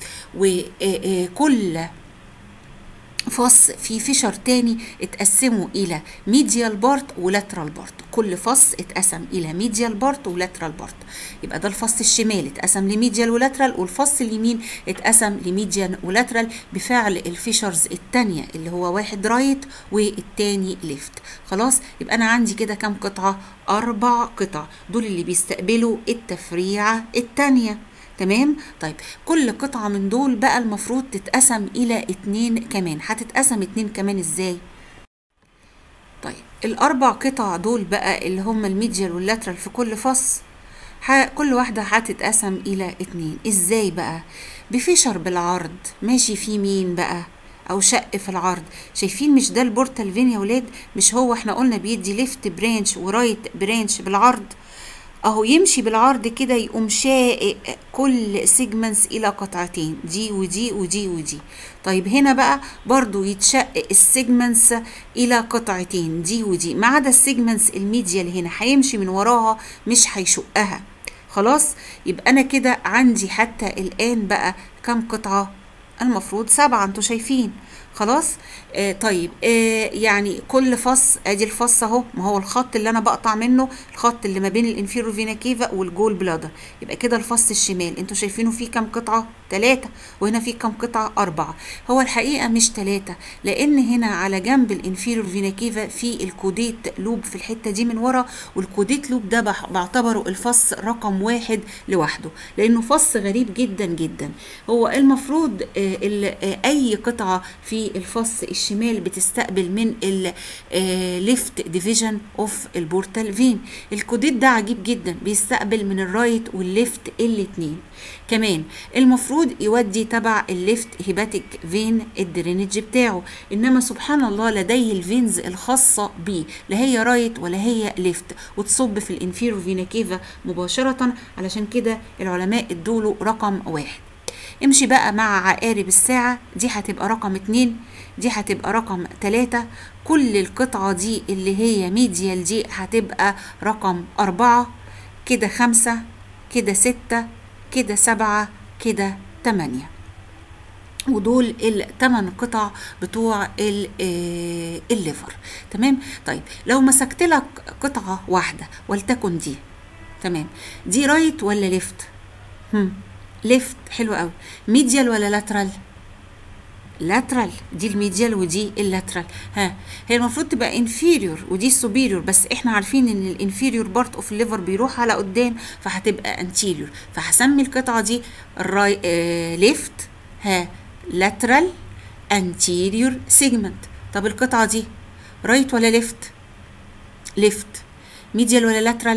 وكل فص في فيشر تاني اتقسموا الى ميديال بارت ولاترال بارت كل فص اتقسم الى ميديال بارت ولاترال بارت يبقى ده الفص الشمال اتقسم لميديال ولاترال والفص اليمين اتقسم لميديال ولاترال بفعل الفيشرز التانية اللي هو واحد رايت والتاني ليفت خلاص يبقى انا عندي كده كام قطعة اربع قطع دول اللي بيستقبلوا التفريعة التانية تمام طيب كل قطعة من دول بقى المفروض تتقسم إلى اتنين كمان هتتقسم اتنين كمان ازاي طيب الأربع قطع دول بقى اللي هم الميديال واللاترال في كل فص كل واحدة هتتقسم إلى اتنين ازاي بقى بفيشر بالعرض ماشي فيه مين بقى او شق في العرض شايفين مش ده البورتال فين يا ولاد مش هو احنا قلنا بيدي ليفت برانش ورايت برانش بالعرض اهو يمشي بالعرض كده يقوم شائق كل سيجمنتس الى قطعتين دي ودي ودي ودي طيب هنا بقى برضو يتشق السيجمنتس الى قطعتين دي ودي ما عدا السيجمنتس الميديال هنا هيمشي من وراها مش هيشقها خلاص يبقى انا كده عندي حتى الان بقى كم قطعه المفروض سبعة انتوا شايفين خلاص آه طيب آه يعني كل فص ادي الفص اهو ما هو الخط اللي انا بقطع منه الخط اللي ما بين الانفيرو فينا كيفا والجول بلادر يبقى كده الفص الشمال انتوا شايفينه فيه كام قطعه ثلاثة وهنا فيه كام قطعه أربعة هو الحقيقه مش ثلاثة لان هنا على جنب الانفيرو فينا كيفا في الكوديت لوب في الحته دي من ورا والكوديت لوب ده بعتبره الفص رقم واحد لوحده لانه فص غريب جدا جدا هو المفروض آه اي قطعه في الفص الشمال بتستقبل من الليفت ديفيجن اوف البورتال فين الكوديت ده عجيب جدا بيستقبل من الرايت والليفت الاتنين كمان المفروض يودي تبع الليفت هيباتيك فين الدرينج بتاعه انما سبحان الله لديه الفينز الخاصه بيه لا هي رايت ولا هي ليفت وتصب في الانفيرو فينا كيفا مباشره علشان كده العلماء ادوله رقم واحد امشي بقى مع عقارب الساعة دي هتبقى رقم اتنين دي هتبقى رقم تلاتة كل القطعة دي اللي هي ميديال دي هتبقى رقم أربعة كده خمسة كده ستة كده سبعة كده تمانية ودول الثمان قطع بتوع ال- آه، الليفر تمام طيب لو مسكت لك قطعه واحده ولتكن دي تمام دي رايت ولا ليفت هم ليفت حلو قوي ميديال ولا لاترال لاترال دي الميديال ودي اللاترال ها هي المفروض تبقى انفيريور ودي سوبيريور بس احنا عارفين ان الانفيريور بارت اوف الليفر بيروح على قدام فهتبقى انتيريور فهسمي القطعه دي الراي آه ليفت ها لاترال انتيريور سيجمنت طب القطعه دي رايت ولا ليفت ليفت ميديال ولا لاترال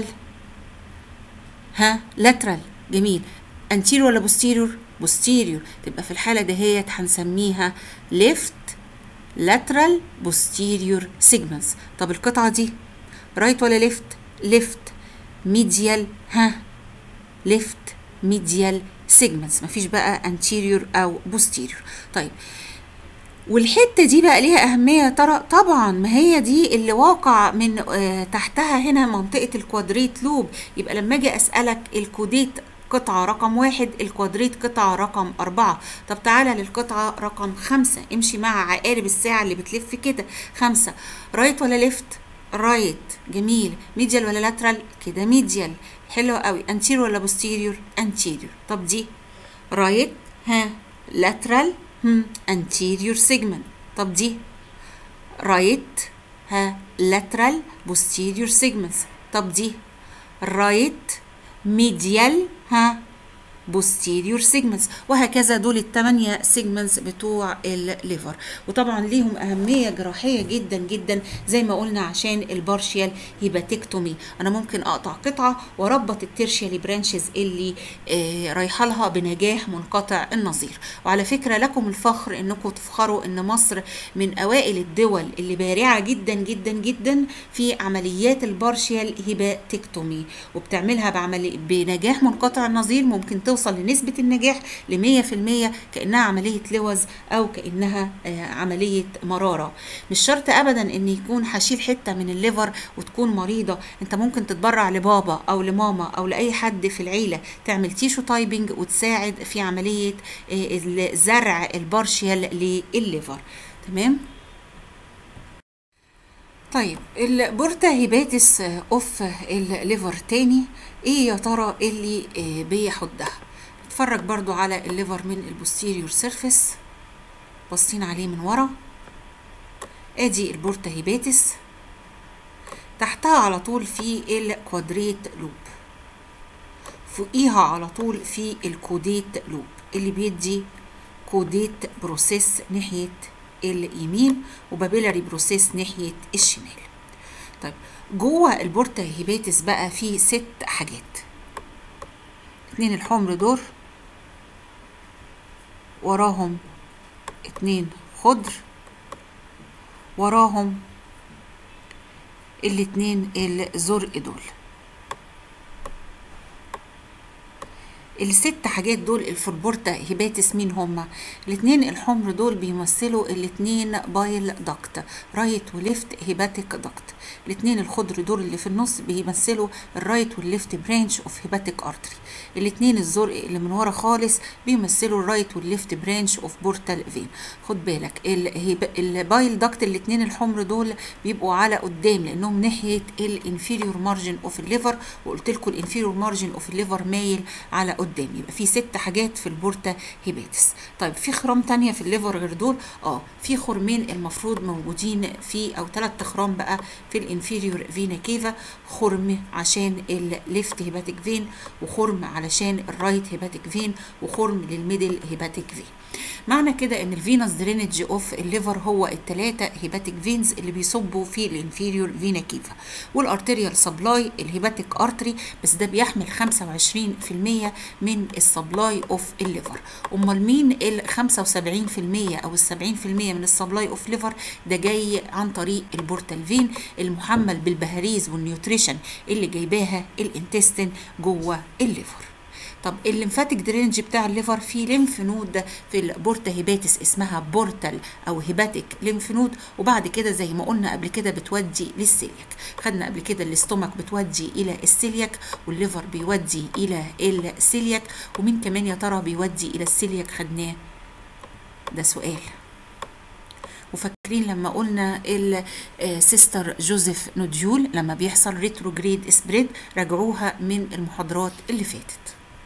ها لاترال جميل انتيريور ولا بوستيريور بوستيريور تبقى في الحاله دهيت هنسميها ليفت لاترال بوستيريور سيجمنتس طب القطعه دي رايت ولا ليفت ليفت ميديال ها ليفت ميديال سيجمنتس مفيش بقى انتيريور او بوستيريور طيب والحته دي بقى ليها اهميه يا ترى طبعا ما هي دي اللي واقع من آه تحتها هنا منطقه الكوادريت لوب يبقى لما اجي اسالك الكوديت قطعة رقم واحد الكوادريت قطعة رقم أربعة طب تعالى للقطعة رقم خمسة امشي مع عقارب الساعة اللي بتلف كده خمسة رايت ولا ليفت رايت جميل ميديال ولا لاترال كده ميديال حلو قوي انتيريور ولا بوستيريور انتيريور طب دي رايت ها لاترال هم انتيريور سيجمنت طب دي رايت ها لاترال بوستيريور سيجمنتس طب دي رايت ميديال ها posterior segments وهكذا دول الثمانية segments بتوع الليفر وطبعا ليهم أهمية جراحية جدا جدا زي ما قلنا عشان البارشيال هيباتكتومي أنا ممكن أقطع قطعة وأربط الترشيالي برانشز اللي آه رايحة لها بنجاح منقطع النظير وعلى فكرة لكم الفخر أنكم تفخروا أن مصر من أوائل الدول اللي بارعة جدا جدا جدا في عمليات البارشيال هيباتكتومي وبتعملها بعمل بنجاح منقطع النظير ممكن توصل توصل لنسبة النجاح لمية في المية كأنها عملية لوز أو كأنها آه عملية مرارة مش شرط أبدا أن يكون هشيل حتة من الليفر وتكون مريضة أنت ممكن تتبرع لبابا أو لماما أو لأي حد في العيلة تعمل تيشو تايبنج وتساعد في عملية آه زرع البارشيال للليفر تمام طيب البورتا هيباتس اوف الليفر تاني ايه يا ترى اللي بيحدها اتفرج برضو على الليفر من البوستيريور سيرفيس باصين عليه من ورا ادي البورتا هيباتس تحتها على طول في الكوادريت لوب فوقيها على طول في الكوديت لوب اللي بيدي كوديت بروسيس ناحيه اليمين وبابيلاري بروسيس ناحيه الشمال طيب جوه البورتا هيباتس بقى في ست حاجات اتنين الحمر دول وراهم اتنين خضر وراهم الاتنين الزرق دول الست حاجات دول الفوربورتا هيباتس مين هما الاتنين الحمر دول بيمثلوا الاتنين بايل داكت رايت وليفت هيباتيك داكت الاتنين الخضر دول اللي في النص بيمثلوا الرايت والليفت برانش اوف هيباتيك ارتري الاتنين الزرق اللي من ورا خالص بيمثلوا الرايت والليفت برانش اوف بورتال فين خد بالك البايل داكت الاتنين الحمر دول بيبقوا على قدام لانهم ناحيه الانفيريور مارجن اوف الليفر وقلت لكم الانفيريور مارجن اوف الليفر مايل على قدام يبقى في ست حاجات في البورتا هيباتس طيب في خرام تانية في الليفر غير دول اه في خرمين المفروض موجودين في او ثلاث خرام بقى في الانفيريور فينا كيفا خرم عشان الليفت هيباتيك فين وخرم علشان الرايت هيباتيك فين وخرم للميدل هيباتيك فين معنى كده ان الفينوس درينج اوف الليفر هو الثلاثه هيباتيك فينز اللي بيصبوا في الانفيريور فينا كيفا والارتيريال سبلاي الهيباتيك ارتري بس ده بيحمل 25% من السبلاي اوف الليفر امال مين ال 75% او ال 70% من السبلاي اوف ليفر ده جاي عن طريق البورتال فين المحمل بالبهاريز والنيوتريشن اللي جايباها الانتستين جوه الليفر طب الليمفاتيك درينج بتاع الليفر في ليمف نود في البورتا هيباتس اسمها بورتال او هيباتيك ليمف نود وبعد كده زي ما قلنا قبل كده بتودي للسيلياك خدنا قبل كده الاستومك بتودي الى السيلياك والليفر بيودي الى السيلياك ومين كمان يا ترى بيودي الى السيلياك خدناه ده سؤال وفاكرين لما قلنا السيستر جوزيف نوديول لما بيحصل ريتروجريد سبريد راجعوها من المحاضرات اللي فاتت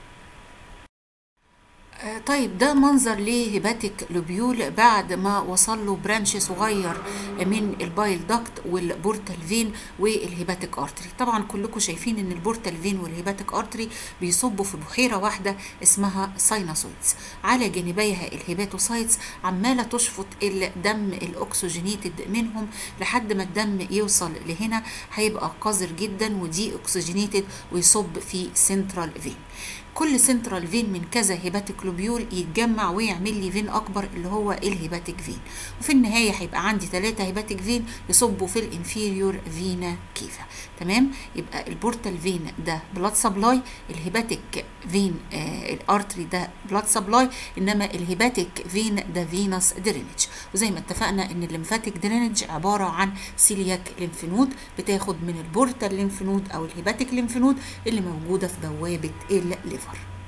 طيب ده منظر لهيباتيك لوبيول بعد ما وصل له برانش صغير من البايل داكت والبورتال فين والهيباتيك ارتري طبعا كلكم شايفين ان البورتال فين والهيباتيك ارتري بيصبوا في بحيره واحده اسمها سايناسويدز على جانبيها الهيباتوسايتس عماله تشفط الدم الاكسجينيتد منهم لحد ما الدم يوصل لهنا هيبقى قذر جدا ودي اكسجينيتد ويصب في سنترال فين كل سنترال فين من كذا هيباتيك لوبيول يتجمع ويعمل لي فين اكبر اللي هو الهيباتيك فين وفي النهايه هيبقى عندي ثلاثه هيباتيك فين يصبوا في الانفيريور فينا كيفا تمام يبقى البورتال فين ده بلاد سبلاي الهيباتيك فين آه الارتري ده بلاد سبلاي انما الهيباتيك فين ده فينس درينج وزي ما اتفقنا ان الليمفاتيك درينج عباره عن سيلياك ليمفنود بتاخد من البورتال ليمفنود او الهيباتيك ليمفنود اللي موجوده في بوابه الليفر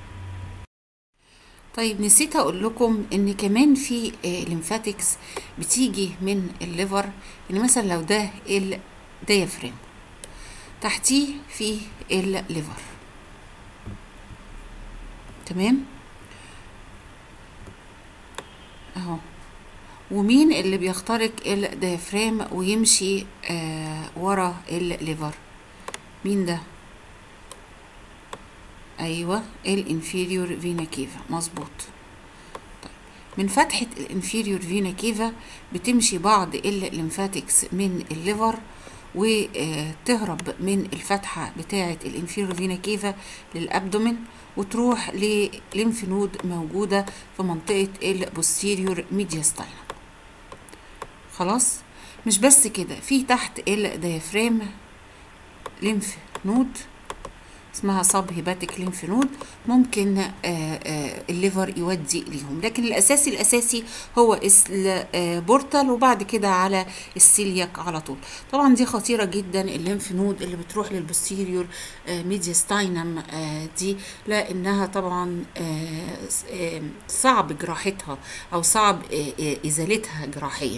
طيب نسيت اقول لكم ان كمان في ليمفاتكس بتيجي من الليفر يعني مثلا لو ده الديافرام تحتيه في الليفر تمام اهو ومين اللي بيخترق الديافرام ويمشي آه ورا الليفر مين ده ايوه الانفيريور فينا كيفا مظبوط طيب من فتحه الانفيريور فينا كيفا بتمشي بعض الليمفاتكس من الليفر وتهرب من الفتحه بتاعه الانفيريور فينا كيفا للابدومين وتروح لليمف نود موجوده في منطقه البوستيريور ميدياستاينم خلاص مش بس كده في تحت الديافرام ليمف نود اسمها سب هيباتيك ليمف نود ممكن آآ آآ الليفر يودي ليهم لكن الاساسي الاساسي هو البورتال وبعد كده على السيلياك على طول طبعا دي خطيره جدا الليمف نود اللي بتروح للبوستيريور ميدياستاينم دي لانها طبعا صعب جراحتها او صعب ازالتها جراحيا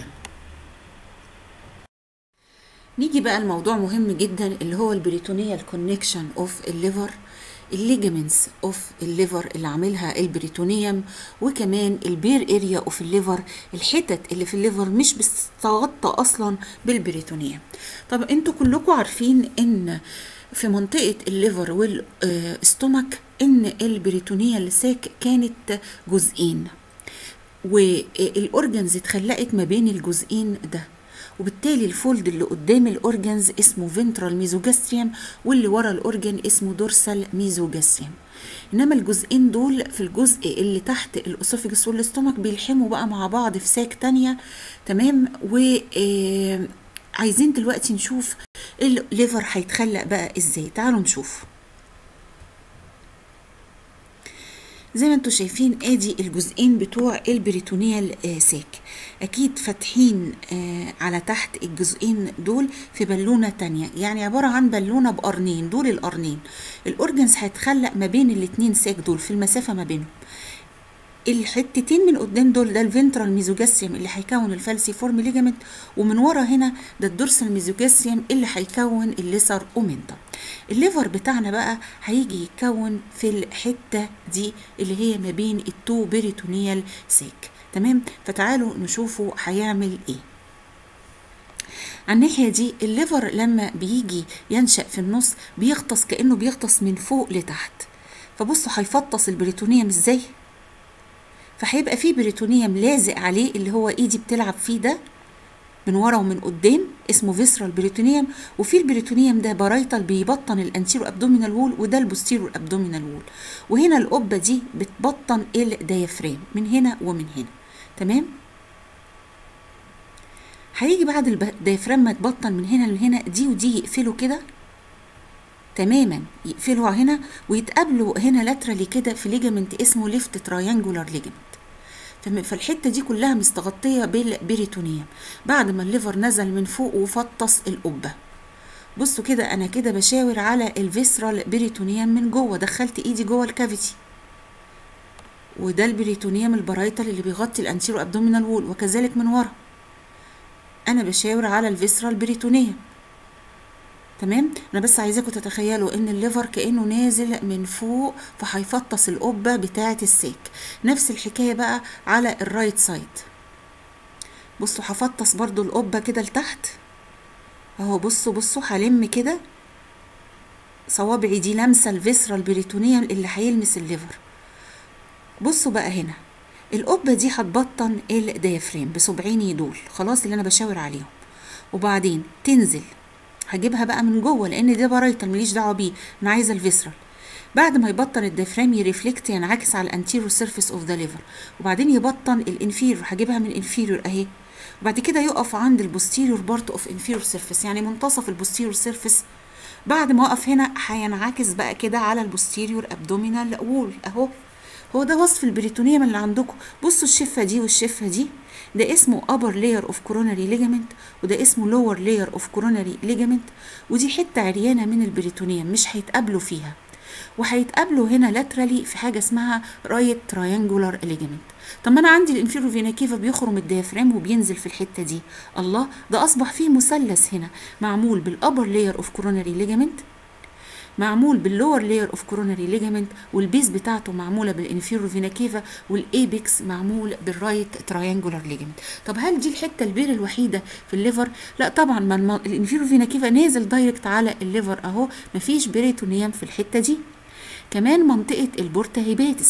نيجي بقى الموضوع مهم جدا اللي هو البريتونيال كونكشن اوف الليفر الليجامنتس اوف الليفر اللي عاملها البريتونيوم وكمان البير اريا اوف الليفر الحتت اللي في الليفر مش بتتغطى اصلا بالبريتونيوم طب انتوا كلكم عارفين ان في منطقة الليفر والاستومك ان البريتونيال ساك كانت جزئين والاورجنز اتخلقت ما بين الجزئين ده وبالتالي الفولد اللي قدام الاورجنز اسمه فنترال ميزوجاستريم واللي ورا الاورجن اسمه دورسال ميزوجاستريم انما الجزئين دول في الجزء اللي تحت الاسوفيجس والاستومك بيلحموا بقى مع بعض في ساك تانية تمام و عايزين دلوقتي نشوف الليفر هيتخلق بقى ازاي تعالوا نشوف زي ما انتم شايفين ادي الجزئين بتوع البريتونيال آه ساك اكيد فاتحين آه على تحت الجزئين دول في بالونه تانية يعني عباره عن بالونه بقرنين دول القرنين الاورجنز هيتخلق ما بين الاتنين ساك دول في المسافه ما بينهم الحتتين من قدام دول ده الفنترال ميزوجاسيوم اللي هيكون الفالسي فورم ليجامنت ومن ورا هنا ده الدورسال ميزوجاسيوم اللي هيكون الليسر اومنتم الليفر بتاعنا بقى هيجي يتكون في الحته دي اللي هي ما بين التو بيريتونيال ساك تمام فتعالوا نشوفوا هيعمل ايه على الناحيه دي الليفر لما بيجي ينشا في النص بيغطس كانه بيغطس من فوق لتحت فبصوا هيفطس البريتونيوم ازاي فهيبقى فيه بريتونيوم لازق عليه اللي هو ايدي بتلعب فيه ده من ورا ومن قدام اسمه فيسرال بريتونيوم وفي البريتونيوم ده بارايتال بيبطن الانتيرو ابدومينال وول وده البوستيرو ابدومينال وول وهنا القبه دي بتبطن الديافرام من هنا ومن هنا تمام هيجي بعد الديافرام ما تبطن من هنا لهنا دي ودي يقفلوا كده تماما يقفلوا هنا ويتقابلوا هنا لاترالي كده في ليجامنت اسمه ليفت تراينجولار ليجامنت فالحته دي كلها مستغطيه بالبريتونيوم بعد ما الليفر نزل من فوق وفطس القبه بصوا كده انا كده بشاور على الفيسرال بريتونيوم من جوه دخلت ايدي جوه الكافيتي وده البريتونيوم البرايتال اللي بيغطي الانتيرو ابدومينال وول وكذلك من ورا انا بشاور على الفيسرال بريتونيوم تمام انا بس عايزاكم تتخيلوا ان الليفر كانه نازل من فوق فهيفطس القبه بتاعه الساك نفس الحكايه بقى على الرايت سايد بصوا هفطس برضو القبه كده لتحت اهو بصوا بصوا هلم كده صوابعي دي لامسه الفيسرال بريتونيوم اللي هيلمس الليفر بصوا بقى هنا القبه دي هتبطن الديافرام بصبعيني دول خلاص اللي انا بشاور عليهم وبعدين تنزل هجيبها بقى من جوه لان ده برايتال ماليش دعوه بيه انا عايزه الفيسرال بعد ما يبطن الديافرام يرفلكت ينعكس على الانتيرو سيرفيس اوف ذا ليفر وبعدين يبطن الانفيريور هجيبها من الانفيريور اهي وبعد كده يقف عند البوستيريور بارت اوف انفيريور سيرفيس يعني منتصف البوستيريور سيرفيس بعد ما اقف هنا هينعكس بقى كده على البوستيريور ابدومينال وول اهو هو ده وصف البريتونيوم اللي عندكم بصوا الشفه دي والشفه دي ده اسمه upper layer of coronary ligament وده اسمه lower layer of coronary ligament ودي حته عريانه من البريتونيوم مش هيتقابلوا فيها وهيتقابلوا هنا laterally في حاجه اسمها right triangular ligament طب ما انا عندي الانفيرو فينا كيفا بيخرم الديافرام وبينزل في الحته دي الله ده اصبح فيه مثلث هنا معمول بالابر لاير اوف كوروناري ليجامنت معمول باللور لاير اوف كوروناري ليجامنت والبيز بتاعته معموله بالانفيرو فينا كيفا والايبكس معمول بالرايت تراينجولار ليجامنت طب هل دي الحته البير الوحيده في الليفر لا طبعا ما الانفيرو فينا كيفا نازل دايركت على الليفر اهو مفيش بريتونيوم في الحته دي كمان منطقه البورتا هيباتس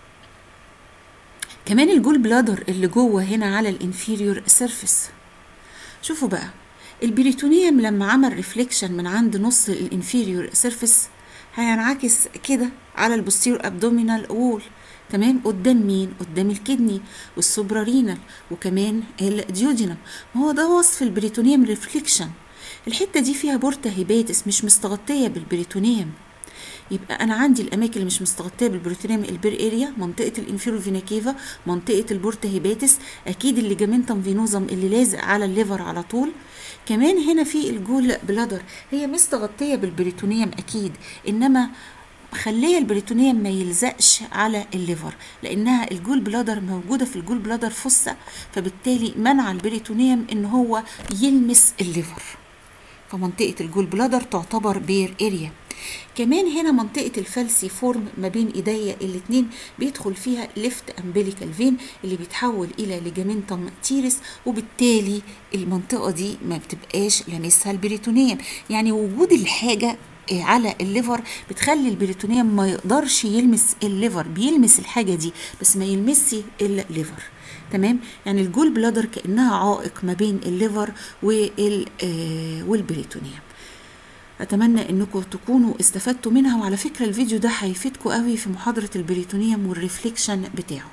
كمان الجول بلادر اللي جوه هنا على الانفيريور سيرفيس شوفوا بقى البريتونيوم لما عمل ريفليكشن من عند نص الانفيريور سيرفيس هينعكس كده على البوستيريور ابدومينال وول تمام قدام مين قدام الكدني والسوبرارينال وكمان الديودينم ما هو ده وصف البريتونيوم ريفليكشن الحته دي فيها بورتا هيباتس مش مستغطيه بالبريتونيوم يبقى انا عندي الاماكن اللي مش مستغطيه بالبروتينيوم البير اريا منطقه الانفيرو فينا كيفا منطقه البورتا هيباتس اكيد الليجامنتم فينوزم اللي لازق على الليفر على طول كمان هنا في الجول بلادر هي مستغطيه بالبريتونيوم اكيد انما خليه البريتونيوم ما يلزقش على الليفر لانها الجول بلادر موجوده في الجول بلادر فصه فبالتالي منع البريتونيوم ان هو يلمس الليفر فمنطقه الجول بلادر تعتبر بير اريا كمان هنا منطقة الفالسي فورم ما بين ايديا الاتنين بيدخل فيها ليفت امبليكال فين اللي بيتحول الى ليجامنتم تيرس وبالتالي المنطقة دي ما بتبقاش لامسها البريتونيوم يعني وجود الحاجة على الليفر بتخلي البريتونيوم ما يقدرش يلمس الليفر بيلمس الحاجة دي بس ما يلمسش الليفر تمام يعني الجول بلادر كانها عائق ما بين الليفر والبريتونيوم اتمنى انكم تكونوا استفدتوا منها وعلى فكره الفيديو ده هيفيدكم قوي في محاضره البريتونيوم والريفليكشن بتاعه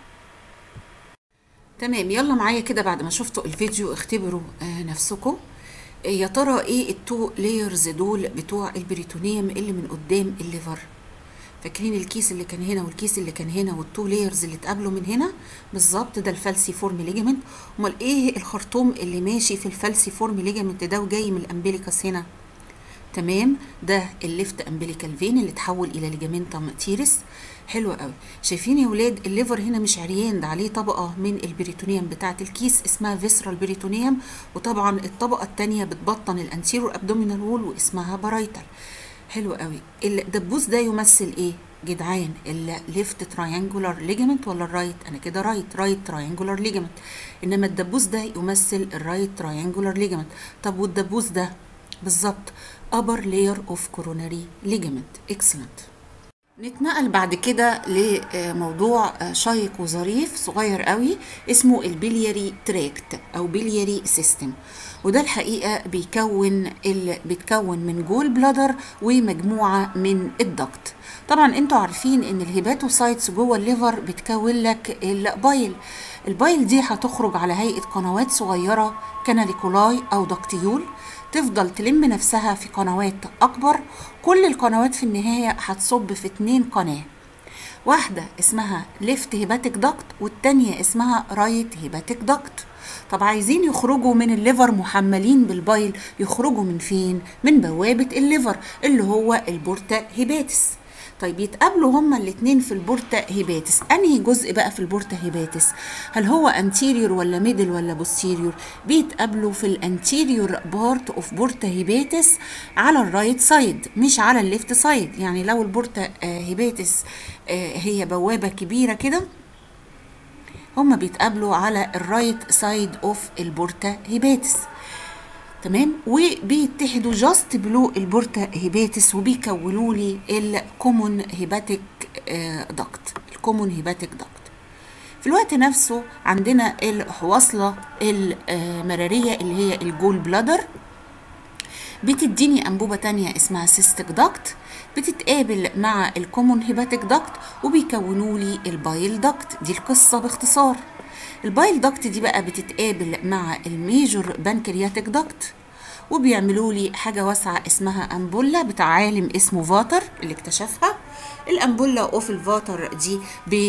تمام يلا معايا كده بعد ما شفتوا الفيديو اختبروا آه نفسكم يا ترى ايه التو لايرز دول بتوع البريتونيوم اللي من قدام الليفر فاكرين الكيس اللي كان هنا والكيس اللي كان هنا والتو لايرز اللي اتقابلوا من هنا بالظبط ده الفالسي فورم ليجامنت امال ايه الخرطوم اللي ماشي في الفالسي فورم ليجامنت ده وجاي من الامبليكاس هنا تمام ده الليفت امبليكال فين اللي اتحول الى ليجامنتم تيرس حلو قوي شايفين يا ولاد الليفر هنا مش عريان ده عليه طبقه من البريتونيوم بتاعه الكيس اسمها فيسرال بريتونيوم وطبعا الطبقه الثانيه بتبطن الانتيرو ابدومينال وول واسمها بارايتال حلو قوي الدبوس ده يمثل ايه جدعان الليفت تراينجولار ليجامنت ولا الرايت انا كده رايت رايت تراينجولار ليجامنت انما الدبوس ده يمثل الرايت تراينجولار ليجامنت طب والدبوس ده بالظبط upper layer of coronary ligament excellent نتنقل بعد كده لموضوع شيق وظريف صغير قوي اسمه البلياري تراكت او بلياري سيستم وده الحقيقه بيكون ال... بيتكون من جول بلادر ومجموعه من الضغط طبعا انتوا عارفين ان الهيباتوسايتس جوه الليفر بتكون لك البايل البايل دي هتخرج على هيئه قنوات صغيره كاناليكولاي او دكتيول تفضل تلم نفسها في قنوات أكبر كل القنوات في النهاية هتصب في اتنين قناة واحدة اسمها ليفت هيباتيك داكت والتانية اسمها رايت هيباتيك داكت طب عايزين يخرجوا من الليفر محملين بالبايل يخرجوا من فين؟ من بوابة الليفر اللي هو البورتا هيباتس طيب يتقابلوا هما الاتنين في البورتا هيباتس انهي جزء بقى في البورتا هيباتس هل هو انتيريور ولا ميدل ولا بوستيريور بيتقابلوا في الانتيريور بارت اوف بورتا هيباتس على الرايت سايد مش على الليفت سايد يعني لو البورتا هيباتس هي بوابة كبيرة كده هما بيتقابلوا على الرايت سايد اوف البورتا هيباتس تمام وبيتحدوا جاست بلو البورتا هيباتس وبيكونوا لي الكومون هيباتيك داكت الكومون هيباتيك داكت في الوقت نفسه عندنا الحواصلة المرارية اللي هي الجول بلادر بتديني أنبوبة تانية اسمها سيستيك داكت بتتقابل مع الكومون هيباتيك داكت وبيكونوا لي البايل داكت دي القصة باختصار البايل داكت دي بقى بتتقابل مع الميجور بانكرياتيك داكت وبيعملوا لي حاجه واسعه اسمها امبولا بتاع عالم اسمه فاتر اللي اكتشفها الامبولا اوف الفاتر دي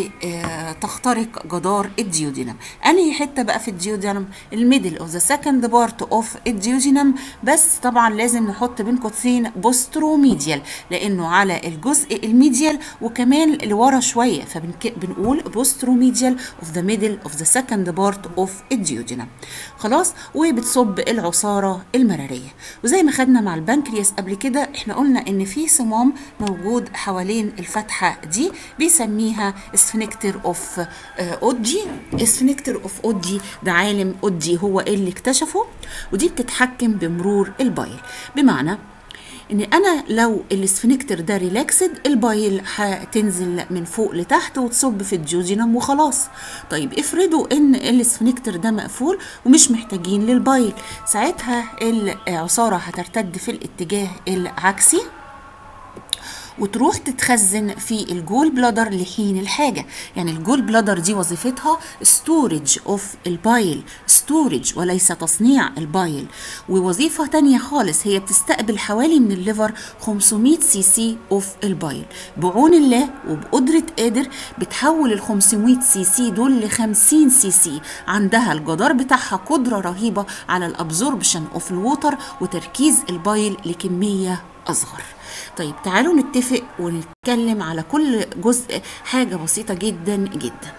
بتخترق جدار الديودينم انهي حته بقى في الديودينم الميدل اوف ذا سكند بارت اوف الديودينم بس طبعا لازم نحط بين قوسين بوستروميديال لانه على الجزء الميديال وكمان لورا شويه فبنقول بوستروميديال اوف ذا ميدل اوف ذا سكند بارت اوف الديودينم خلاص وبتصب العصاره المراريه وزي ما خدنا مع البنكرياس قبل كده احنا قلنا ان في صمام موجود حوالين الفتحة دي بيسميها اسفنكتر اوف اودجي اسفنكتر اوف اودجي ده عالم اودجي هو اللي اكتشفه ودي بتتحكم بمرور البايل بمعنى ان انا لو الاسفنكتر ده ريلاكسد البايل هتنزل من فوق لتحت وتصب في الجوجينم وخلاص طيب افرضوا ان الاسفنكتر ده مقفول ومش محتاجين للبايل ساعتها العصاره هترتد في الاتجاه العكسي وتروح تتخزن في الجول بلادر لحين الحاجه يعني الجول بلادر دي وظيفتها ستورج اوف البايل ستورج وليس تصنيع البايل ووظيفه تانية خالص هي بتستقبل حوالي من الليفر 500 سي سي اوف البايل بعون الله وبقدره قادر بتحول ال 500 سي سي دول ل 50 سي سي عندها الجدار بتاعها قدره رهيبه على الابزوربشن اوف الووتر وتركيز البايل لكميه اصغر طيب تعالوا نتفق ونتكلم على كل جزء حاجة بسيطة جدا جدا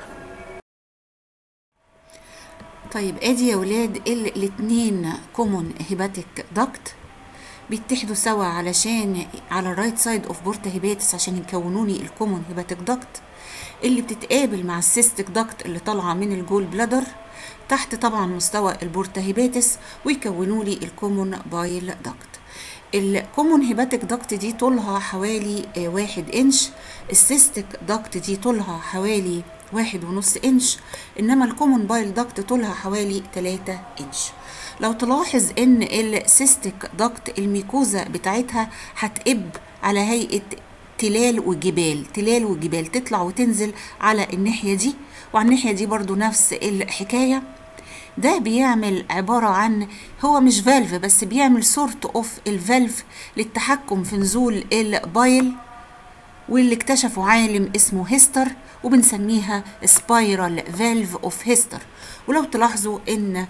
طيب ادي يا ولاد الاتنين كومون هيباتيك داكت بيتحدوا سوا علشان على الرايت سايد اوف بورتا هيباتس عشان يكونوني الكومون هيباتيك داكت اللي بتتقابل مع السيستيك داكت اللي طالعه من الجول بلادر تحت طبعا مستوى البورتا هيباتس ويكونوا لي الكومون بايل داكت الكومون هيباتيك داكت دي طولها حوالي واحد انش السيستيك داكت دي طولها حوالي واحد ونص انش انما الكومون بايل داكت طولها حوالي تلاتة انش لو تلاحظ ان السيستيك داكت الميكوزا بتاعتها هتقب على هيئة تلال وجبال تلال وجبال تطلع وتنزل على الناحية دي وعلى الناحية دي برضو نفس الحكاية ده بيعمل عبارة عن هو مش فالف بس بيعمل سورت اوف الفالف للتحكم في نزول البايل واللي اكتشفه عالم اسمه هيستر وبنسميها سبايرال فالف اوف هيستر ولو تلاحظوا ان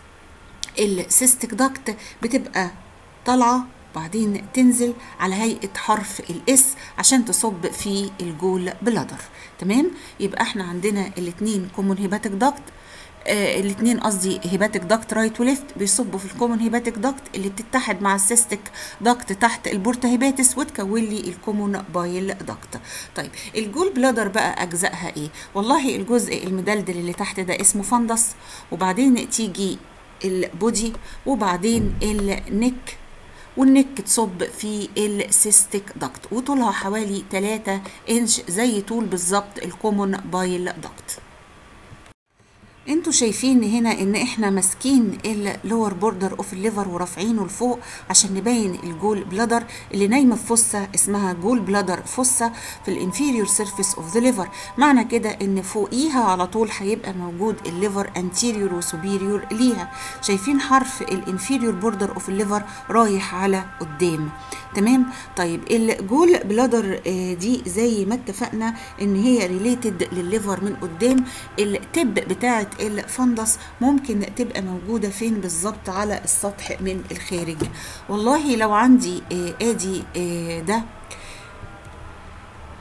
السيستيك داكت بتبقى طالعه بعدين تنزل على هيئة حرف الاس عشان تصب في الجول بلادر تمام يبقى احنا عندنا الاتنين كومون هيباتيك داكت آه الاثنين قصدي هيباتيك داكت رايت وليفت بيصبوا في الكومون هيباتيك داكت اللي بتتحد مع السيستيك داكت تحت البورتا هيباتس وتكون لي الكومون بايل داكت طيب الجول بلادر بقى اجزائها ايه والله الجزء المدلدل اللي تحت ده اسمه فندس وبعدين تيجي البودي وبعدين النك والنك تصب في السيستيك داكت وطولها حوالي 3 انش زي طول بالظبط الكومون بايل داكت انتوا شايفين هنا ان احنا ماسكين اللور بوردر اوف الليفر ورافعينه لفوق عشان نبين الجول بلادر اللي نايمه في فصه اسمها جول بلادر فصه في الانفيريور سيرفيس اوف ذا ليفر معنى كده ان فوقيها على طول هيبقى موجود الليفر انتيريور وسوبيريور ليها شايفين حرف الانفيريور بوردر اوف الليفر رايح على قدام تمام طيب الجول بلادر دي زي ما اتفقنا ان هي ريليتد للليفر من قدام التب بتاعه الفندس ممكن تبقى موجوده فين بالظبط على السطح من الخارج والله لو عندي ادي ده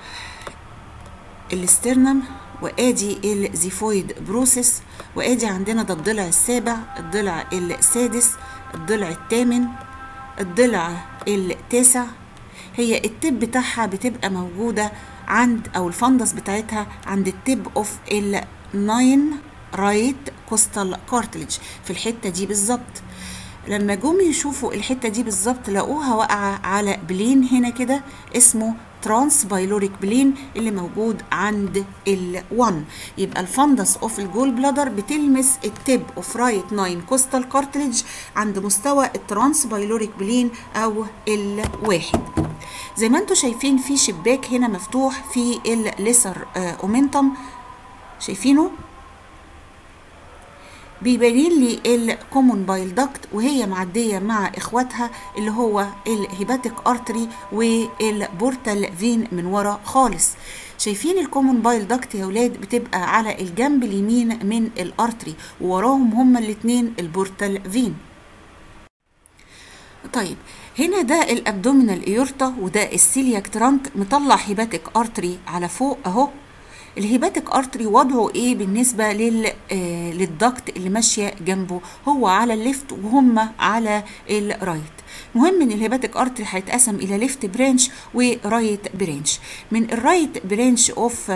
الاسترنم وادي الزيفويد بروسيس وادي عندنا ده الضلع السابع الضلع السادس الضلع الثامن الضلع التاسع هي التب بتاعها بتبقى موجودة عند أو الفندس بتاعتها عند التب اوف الناين رايت كوستال كارتلج في الحتة دي بالظبط لما جم يشوفوا الحتة دي بالظبط لقوها واقعة على بلين هنا كده اسمه ترانس بايلوريك بلين اللي موجود عند ال1 يبقى الفندس اوف الجول بلادر بتلمس التب اوف رايت ناين كوستال كارتلج عند مستوى الترانس بايلوريك بلين او الواحد زي ما انتم شايفين في شباك هنا مفتوح في الليسر اومنتم شايفينه بيبين لي الكومون بايل داكت وهي معديه مع اخواتها اللي هو الهيباتيك ارتري والبورتال فين من ورا خالص شايفين الكومون بايل داكت يا ولاد بتبقى على الجنب اليمين من الارتري ووراهم هما الاتنين البورتال فين طيب هنا ده الابدومينال ايورتا وده السيلياك ترانك مطلع هيباتيك ارتري على فوق اهو الهيباتيك ارتري وضعه ايه بالنسبه لل آه للضغط اللي ماشيه جنبه هو على الليفت وهم على الرايت مهم ان الهيباتيك ارتري هيتقسم الى ليفت برانش ورايت برانش من الرايت برانش اوف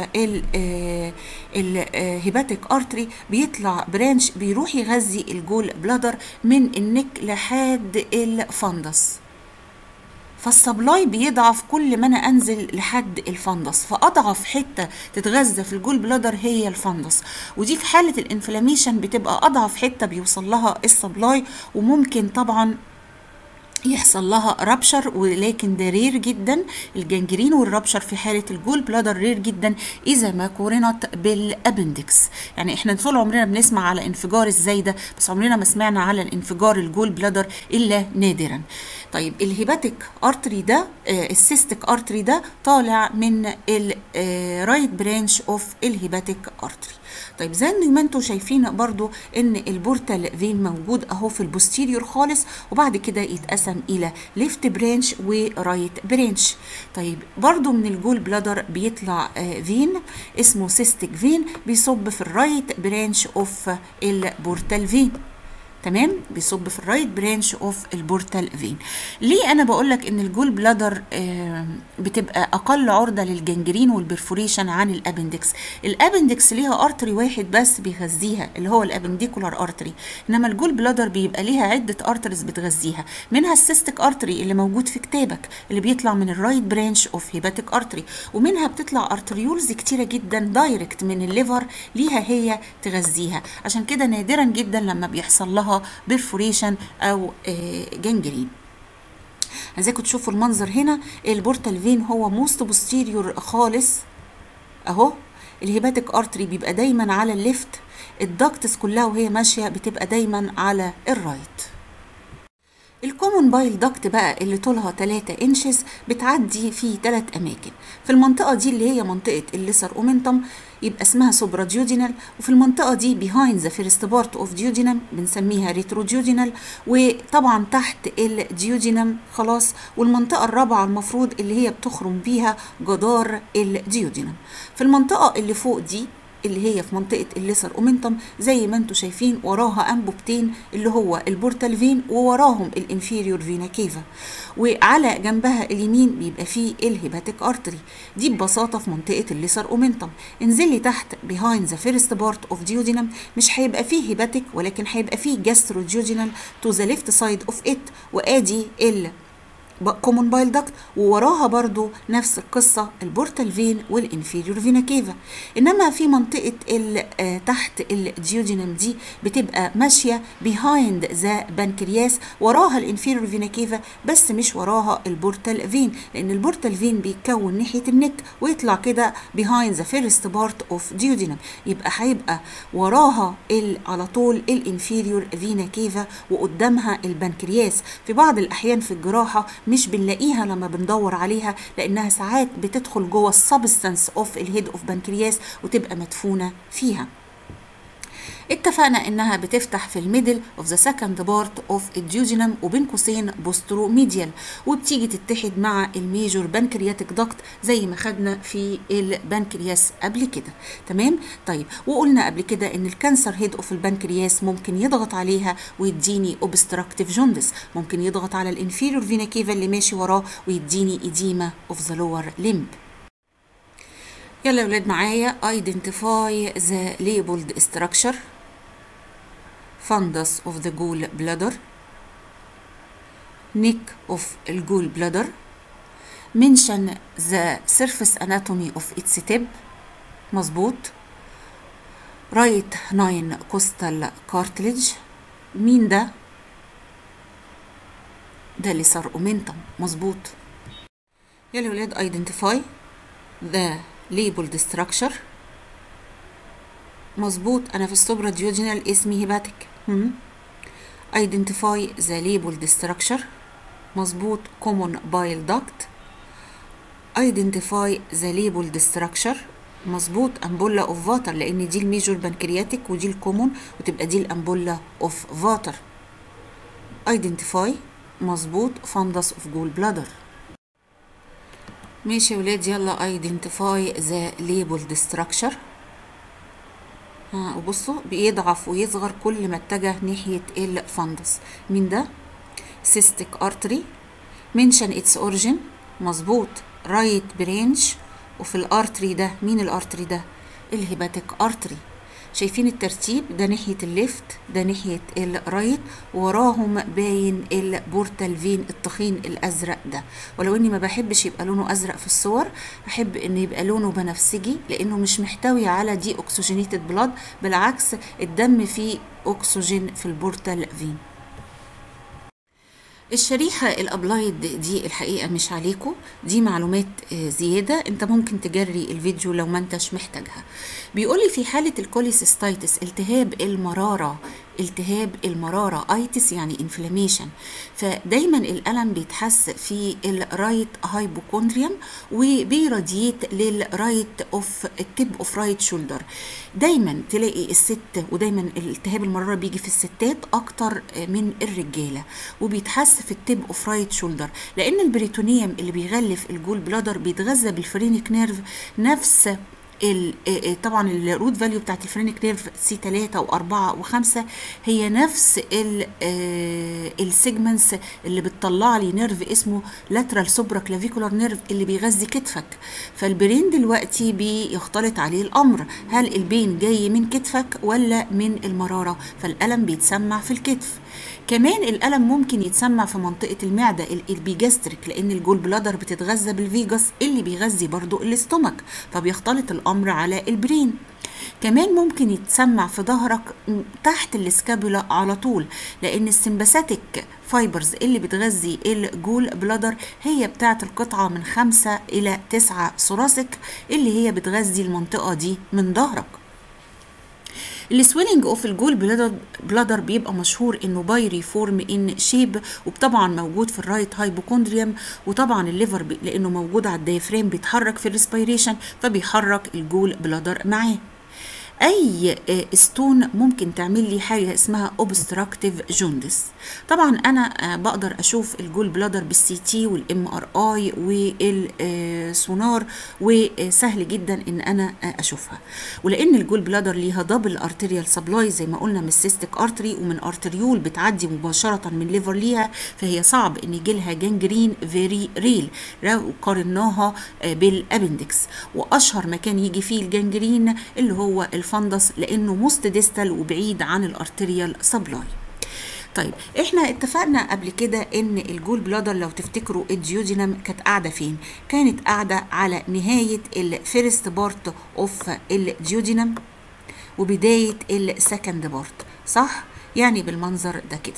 الهيباتيك ارتري بيطلع برانش بيروح يغذي الجول بلادر من النك لحد الفندس فالسبلاي بيضعف كل ما انا انزل لحد الفندس فاضعف حته تتغذى في الجول بلادر هي الفندس ودي في حاله الانفلاميشن بتبقى اضعف حته بيوصل لها السبلاي وممكن طبعا يحصل لها رابشر ولكن ده رير جدا الجنجرين والرابشر في حاله الجول بلادر رير جدا اذا ما قورنت بالابندكس يعني احنا طول عمرنا بنسمع على انفجار الزايده بس عمرنا ما سمعنا على الانفجار الجول بلادر الا نادرا طيب الهيباتيك ارتري ده آه السيستيك ارتري ده طالع من الرايت برانش اوف الهيباتيك ارتري طيب زي ما انتم شايفين برضو ان البورتال فين موجود اهو في البوستيريور خالص وبعد كده يتقسم الى ليفت برانش ورايت برانش طيب برضو من الجول بلادر بيطلع آه فين اسمه سيستيك فين بيصب في الرايت برانش اوف البورتال فين تمام بيصب في الرايت برانش اوف البورتال فين ليه انا بقول لك ان الجول بلادر آه بتبقى اقل عرضه للجنجرين والبرفوريشن عن الابندكس الابندكس ليها ارتري واحد بس بيغذيها اللي هو الابنديكولار ارتري انما الجول بلادر بيبقى ليها عده ارتريز بتغذيها منها السيستيك ارتري اللي موجود في كتابك اللي بيطلع من الرايت برانش اوف هيباتيك ارتري ومنها بتطلع ارتريولز كتيره جدا دايركت من الليفر ليها هي تغذيها عشان كده نادرا جدا لما بيحصل لها بيرفوريشن او جنجرين عايزاكم تشوفوا المنظر هنا البورتال فين هو موست بوستيريور خالص اهو الهيباتيك ارتري بيبقى دايما على الليفت الدكتس كلها وهي ماشيه بتبقى دايما على الرايت الكومون بايل داكت بقى اللي طولها 3 انشز بتعدي في 3 اماكن في المنطقه دي اللي هي منطقه الليسر اومنتم يبقى اسمها سوبرا ديودينال وفي المنطقه دي بيهايند ذا فيرست بارت اوف ديودينم بنسميها ريترو ديودينال وطبعا تحت الديودينم خلاص والمنطقه الرابعه المفروض اللي هي بتخرم بيها جدار الديودينم في المنطقه اللي فوق دي اللي هي في منطقة الليسر اومنتم زي ما انتم شايفين وراها انبوبتين اللي هو البورتال فين ووراهم الانفيريور فينا كيفا وعلى جنبها اليمين بيبقى فيه الهيباتيك ارتري دي ببساطة في منطقة الليسر اومنتم انزلي تحت behind the first part of duodenum مش هيبقى فيه هيباتيك ولكن هيبقى فيه جاسترو ديودينال to the left side of it وادي ال كومون بايل داكت ووراها برضو نفس القصة البورتال فين والانفيريور فينا كيفا انما في منطقة تحت الديودينم دي بتبقى ماشية بيهايند ذا بنكرياس وراها الانفيريور فينا كيفا بس مش وراها البورتال فين لان البورتال فين بيتكون ناحية النك ويطلع كده بيهايند ذا فيرست بارت اوف ديودينم يبقى هيبقى وراها ال على طول الانفيريور فينا كيفا وقدامها البنكرياس في بعض الاحيان في الجراحة مش بنلاقيها لما بندور عليها لانها ساعات بتدخل جوه السبستانس اوف الهيد اوف بنكرياس وتبقى مدفونه فيها اتفقنا انها بتفتح في الميدل اوف ذا سكند بارت اوف الديوجينم وبين قوسين بوسترو ميديال وبتيجي تتحد مع الميجور بانكرياتيك داكت زي ما خدنا في البنكرياس قبل كده تمام طيب وقلنا قبل كده ان الكانسر هيد اوف البنكرياس ممكن يضغط عليها ويديني اوبستراكتيف جوندس ممكن يضغط على الانفيريور فينا كيفا اللي ماشي وراه ويديني ايديما اوف ذا لور ليمب يلا يا ولاد معايا identify the labeled structure fundus of the gall bladder neck of الجول bladder mention the surface anatomy of its tip مظبوط right nine costal cartilage مين ده ده اللي صار اومنتم مظبوط يلا يا ولاد identify the labeled structure مظبوط انا في السوبرا ديوجينال اسمي هيباتيك identify the labeled structure مظبوط common bile duct identify the labeled structure مظبوط امبولا اوف فاتر لان دي الميجور بنكرياتيك ودي الكومون وتبقى دي الامبولا اوف فاتر identify مظبوط fundus of gall bladder ماشي يا ولاد يلا identify the labeled structure ها وبصوا بيضعف ويصغر كل ما اتجه ناحية الفندس مين ده؟ cystic artery mention its origin مظبوط right branch وفي الارتري ده مين الارتري ده؟ الهيباتيك ارتري شايفين الترتيب ده ناحية الليفت ده ناحية الرايت وراهم باين البورتال فين التخين الأزرق ده ولو إني ما بحبش يبقى لونه أزرق في الصور أحب إن يبقى لونه بنفسجي لأنه مش محتوي على دي أكسجينيتد بلاد بالعكس الدم فيه أكسجين في البورتال فين الشريحة الأبلايد دي الحقيقة مش عليكم دي معلومات زيادة انت ممكن تجري الفيديو لو ما انتش محتاجها بيقولي في حالة الكوليسيستايتس التهاب المرارة التهاب المرارة ايتس يعني انفلاميشن فدايما الألم بيتحس في الرايت هايبوكوندريوم وبيراديت للرايت اوف التب اوف رايت شولدر دايما تلاقي الست ودايما التهاب المرارة بيجي في الستات اكتر من الرجالة وبيتحس في التب اوف رايت شولدر لان البريتونيوم اللي بيغلف الجول بلادر بيتغذى بالفرينيك نيرف نفس طبعا الروت فاليو بتاعت الفرينيك نيرف سي 3 و4 و5 هي نفس السيجمنتس اللي بتطلع لي نيرف اسمه لاترال سوبرا كلافيكولار نيرف اللي بيغذي كتفك فالبرين دلوقتي بيختلط عليه الامر هل البين جاي من كتفك ولا من المراره فالالم بيتسمع في الكتف كمان الالم ممكن يتسمع في منطقه المعده البيجاستريك لان الجول بلادر بتتغذى بالفيجاس اللي بيغذي برضو الاستومك فبيختلط الامر على البرين كمان ممكن يتسمع في ظهرك تحت السكابولا على طول لان السمباثيك فايبرز اللي بتغذي الجول بلادر هي بتاعت القطعة من خمسة إلى تسعة ثوراسيك اللي هي بتغذي المنطقة دي من ظهرك السويلنج اوف الجول بلادر, بلادر بيبقى مشهور انه بايري فورم ان شيب وطبعا موجود في الرايت هايبوكوندريوم وطبعا الليفر بي لانه موجود على الدايفرام بيتحرك في الريسبيريشن فبيحرك الجول بلادر معاه اي ستون ممكن تعمل لي حاجه اسمها اوبستراكتيف جوندس طبعا انا بقدر اشوف الجول بلادر بالسي تي والام ار اي والسونار وسهل جدا ان انا اشوفها ولان الجول بلادر ليها دبل ارتريال سبلاي زي ما قلنا من السيستيك ارتري ومن ارتريول بتعدي مباشره من ليفر ليها فهي صعب ان يجي لها جانجرين فيري ريل لو قارناها بالابندكس واشهر مكان يجي فيه الجانجرين اللي هو الفندس لانه موست ديستال وبعيد عن الارتريال سبلاي طيب احنا اتفقنا قبل كده ان الجول بلادر لو تفتكروا الديودينم كانت قاعده فين كانت قاعده على نهايه الفيرست بارت اوف الديودينم وبدايه السكند بارت صح يعني بالمنظر ده كده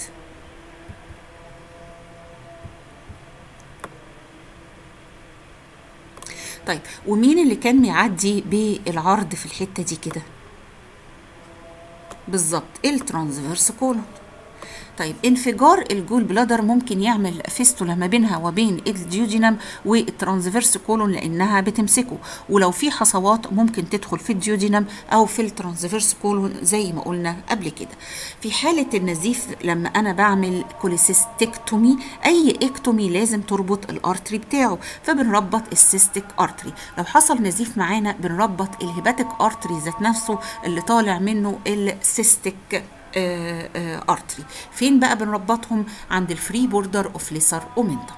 طيب ومين اللي كان معدي بالعرض في الحته دي كده بالظبط الترانسفيرس كولون طيب انفجار الجول بلادر ممكن يعمل فيستولا ما بينها وبين الديودينم والترانسفيرس كولون لانها بتمسكه ولو في حصوات ممكن تدخل في الديودينم او في الترانسفيرس كولون زي ما قلنا قبل كده في حاله النزيف لما انا بعمل كوليسيستكتومي اي اكتومي لازم تربط الارتري بتاعه فبنربط السيستيك ارتري لو حصل نزيف معانا بنربط الهيباتيك ارتري ذات نفسه اللي طالع منه السيستيك ارتري فين بقى بنربطهم عند الفري بوردر اوف ليسر اومنتا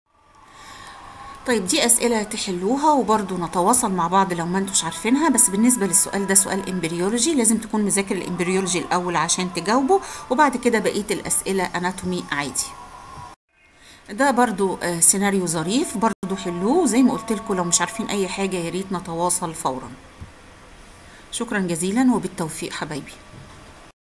طيب دي اسئله تحلوها وبرضو نتواصل مع بعض لو ما انتوش عارفينها بس بالنسبه للسؤال ده سؤال امبريولوجي لازم تكون مذاكر الامبريولوجي الاول عشان تجاوبه وبعد كده بقيه الاسئله اناتومي عادي ده برضو آه سيناريو ظريف برضو حلوه زي ما قلت لكم لو مش عارفين اي حاجه يا ريت نتواصل فورا شكرا جزيلا وبالتوفيق حبايبي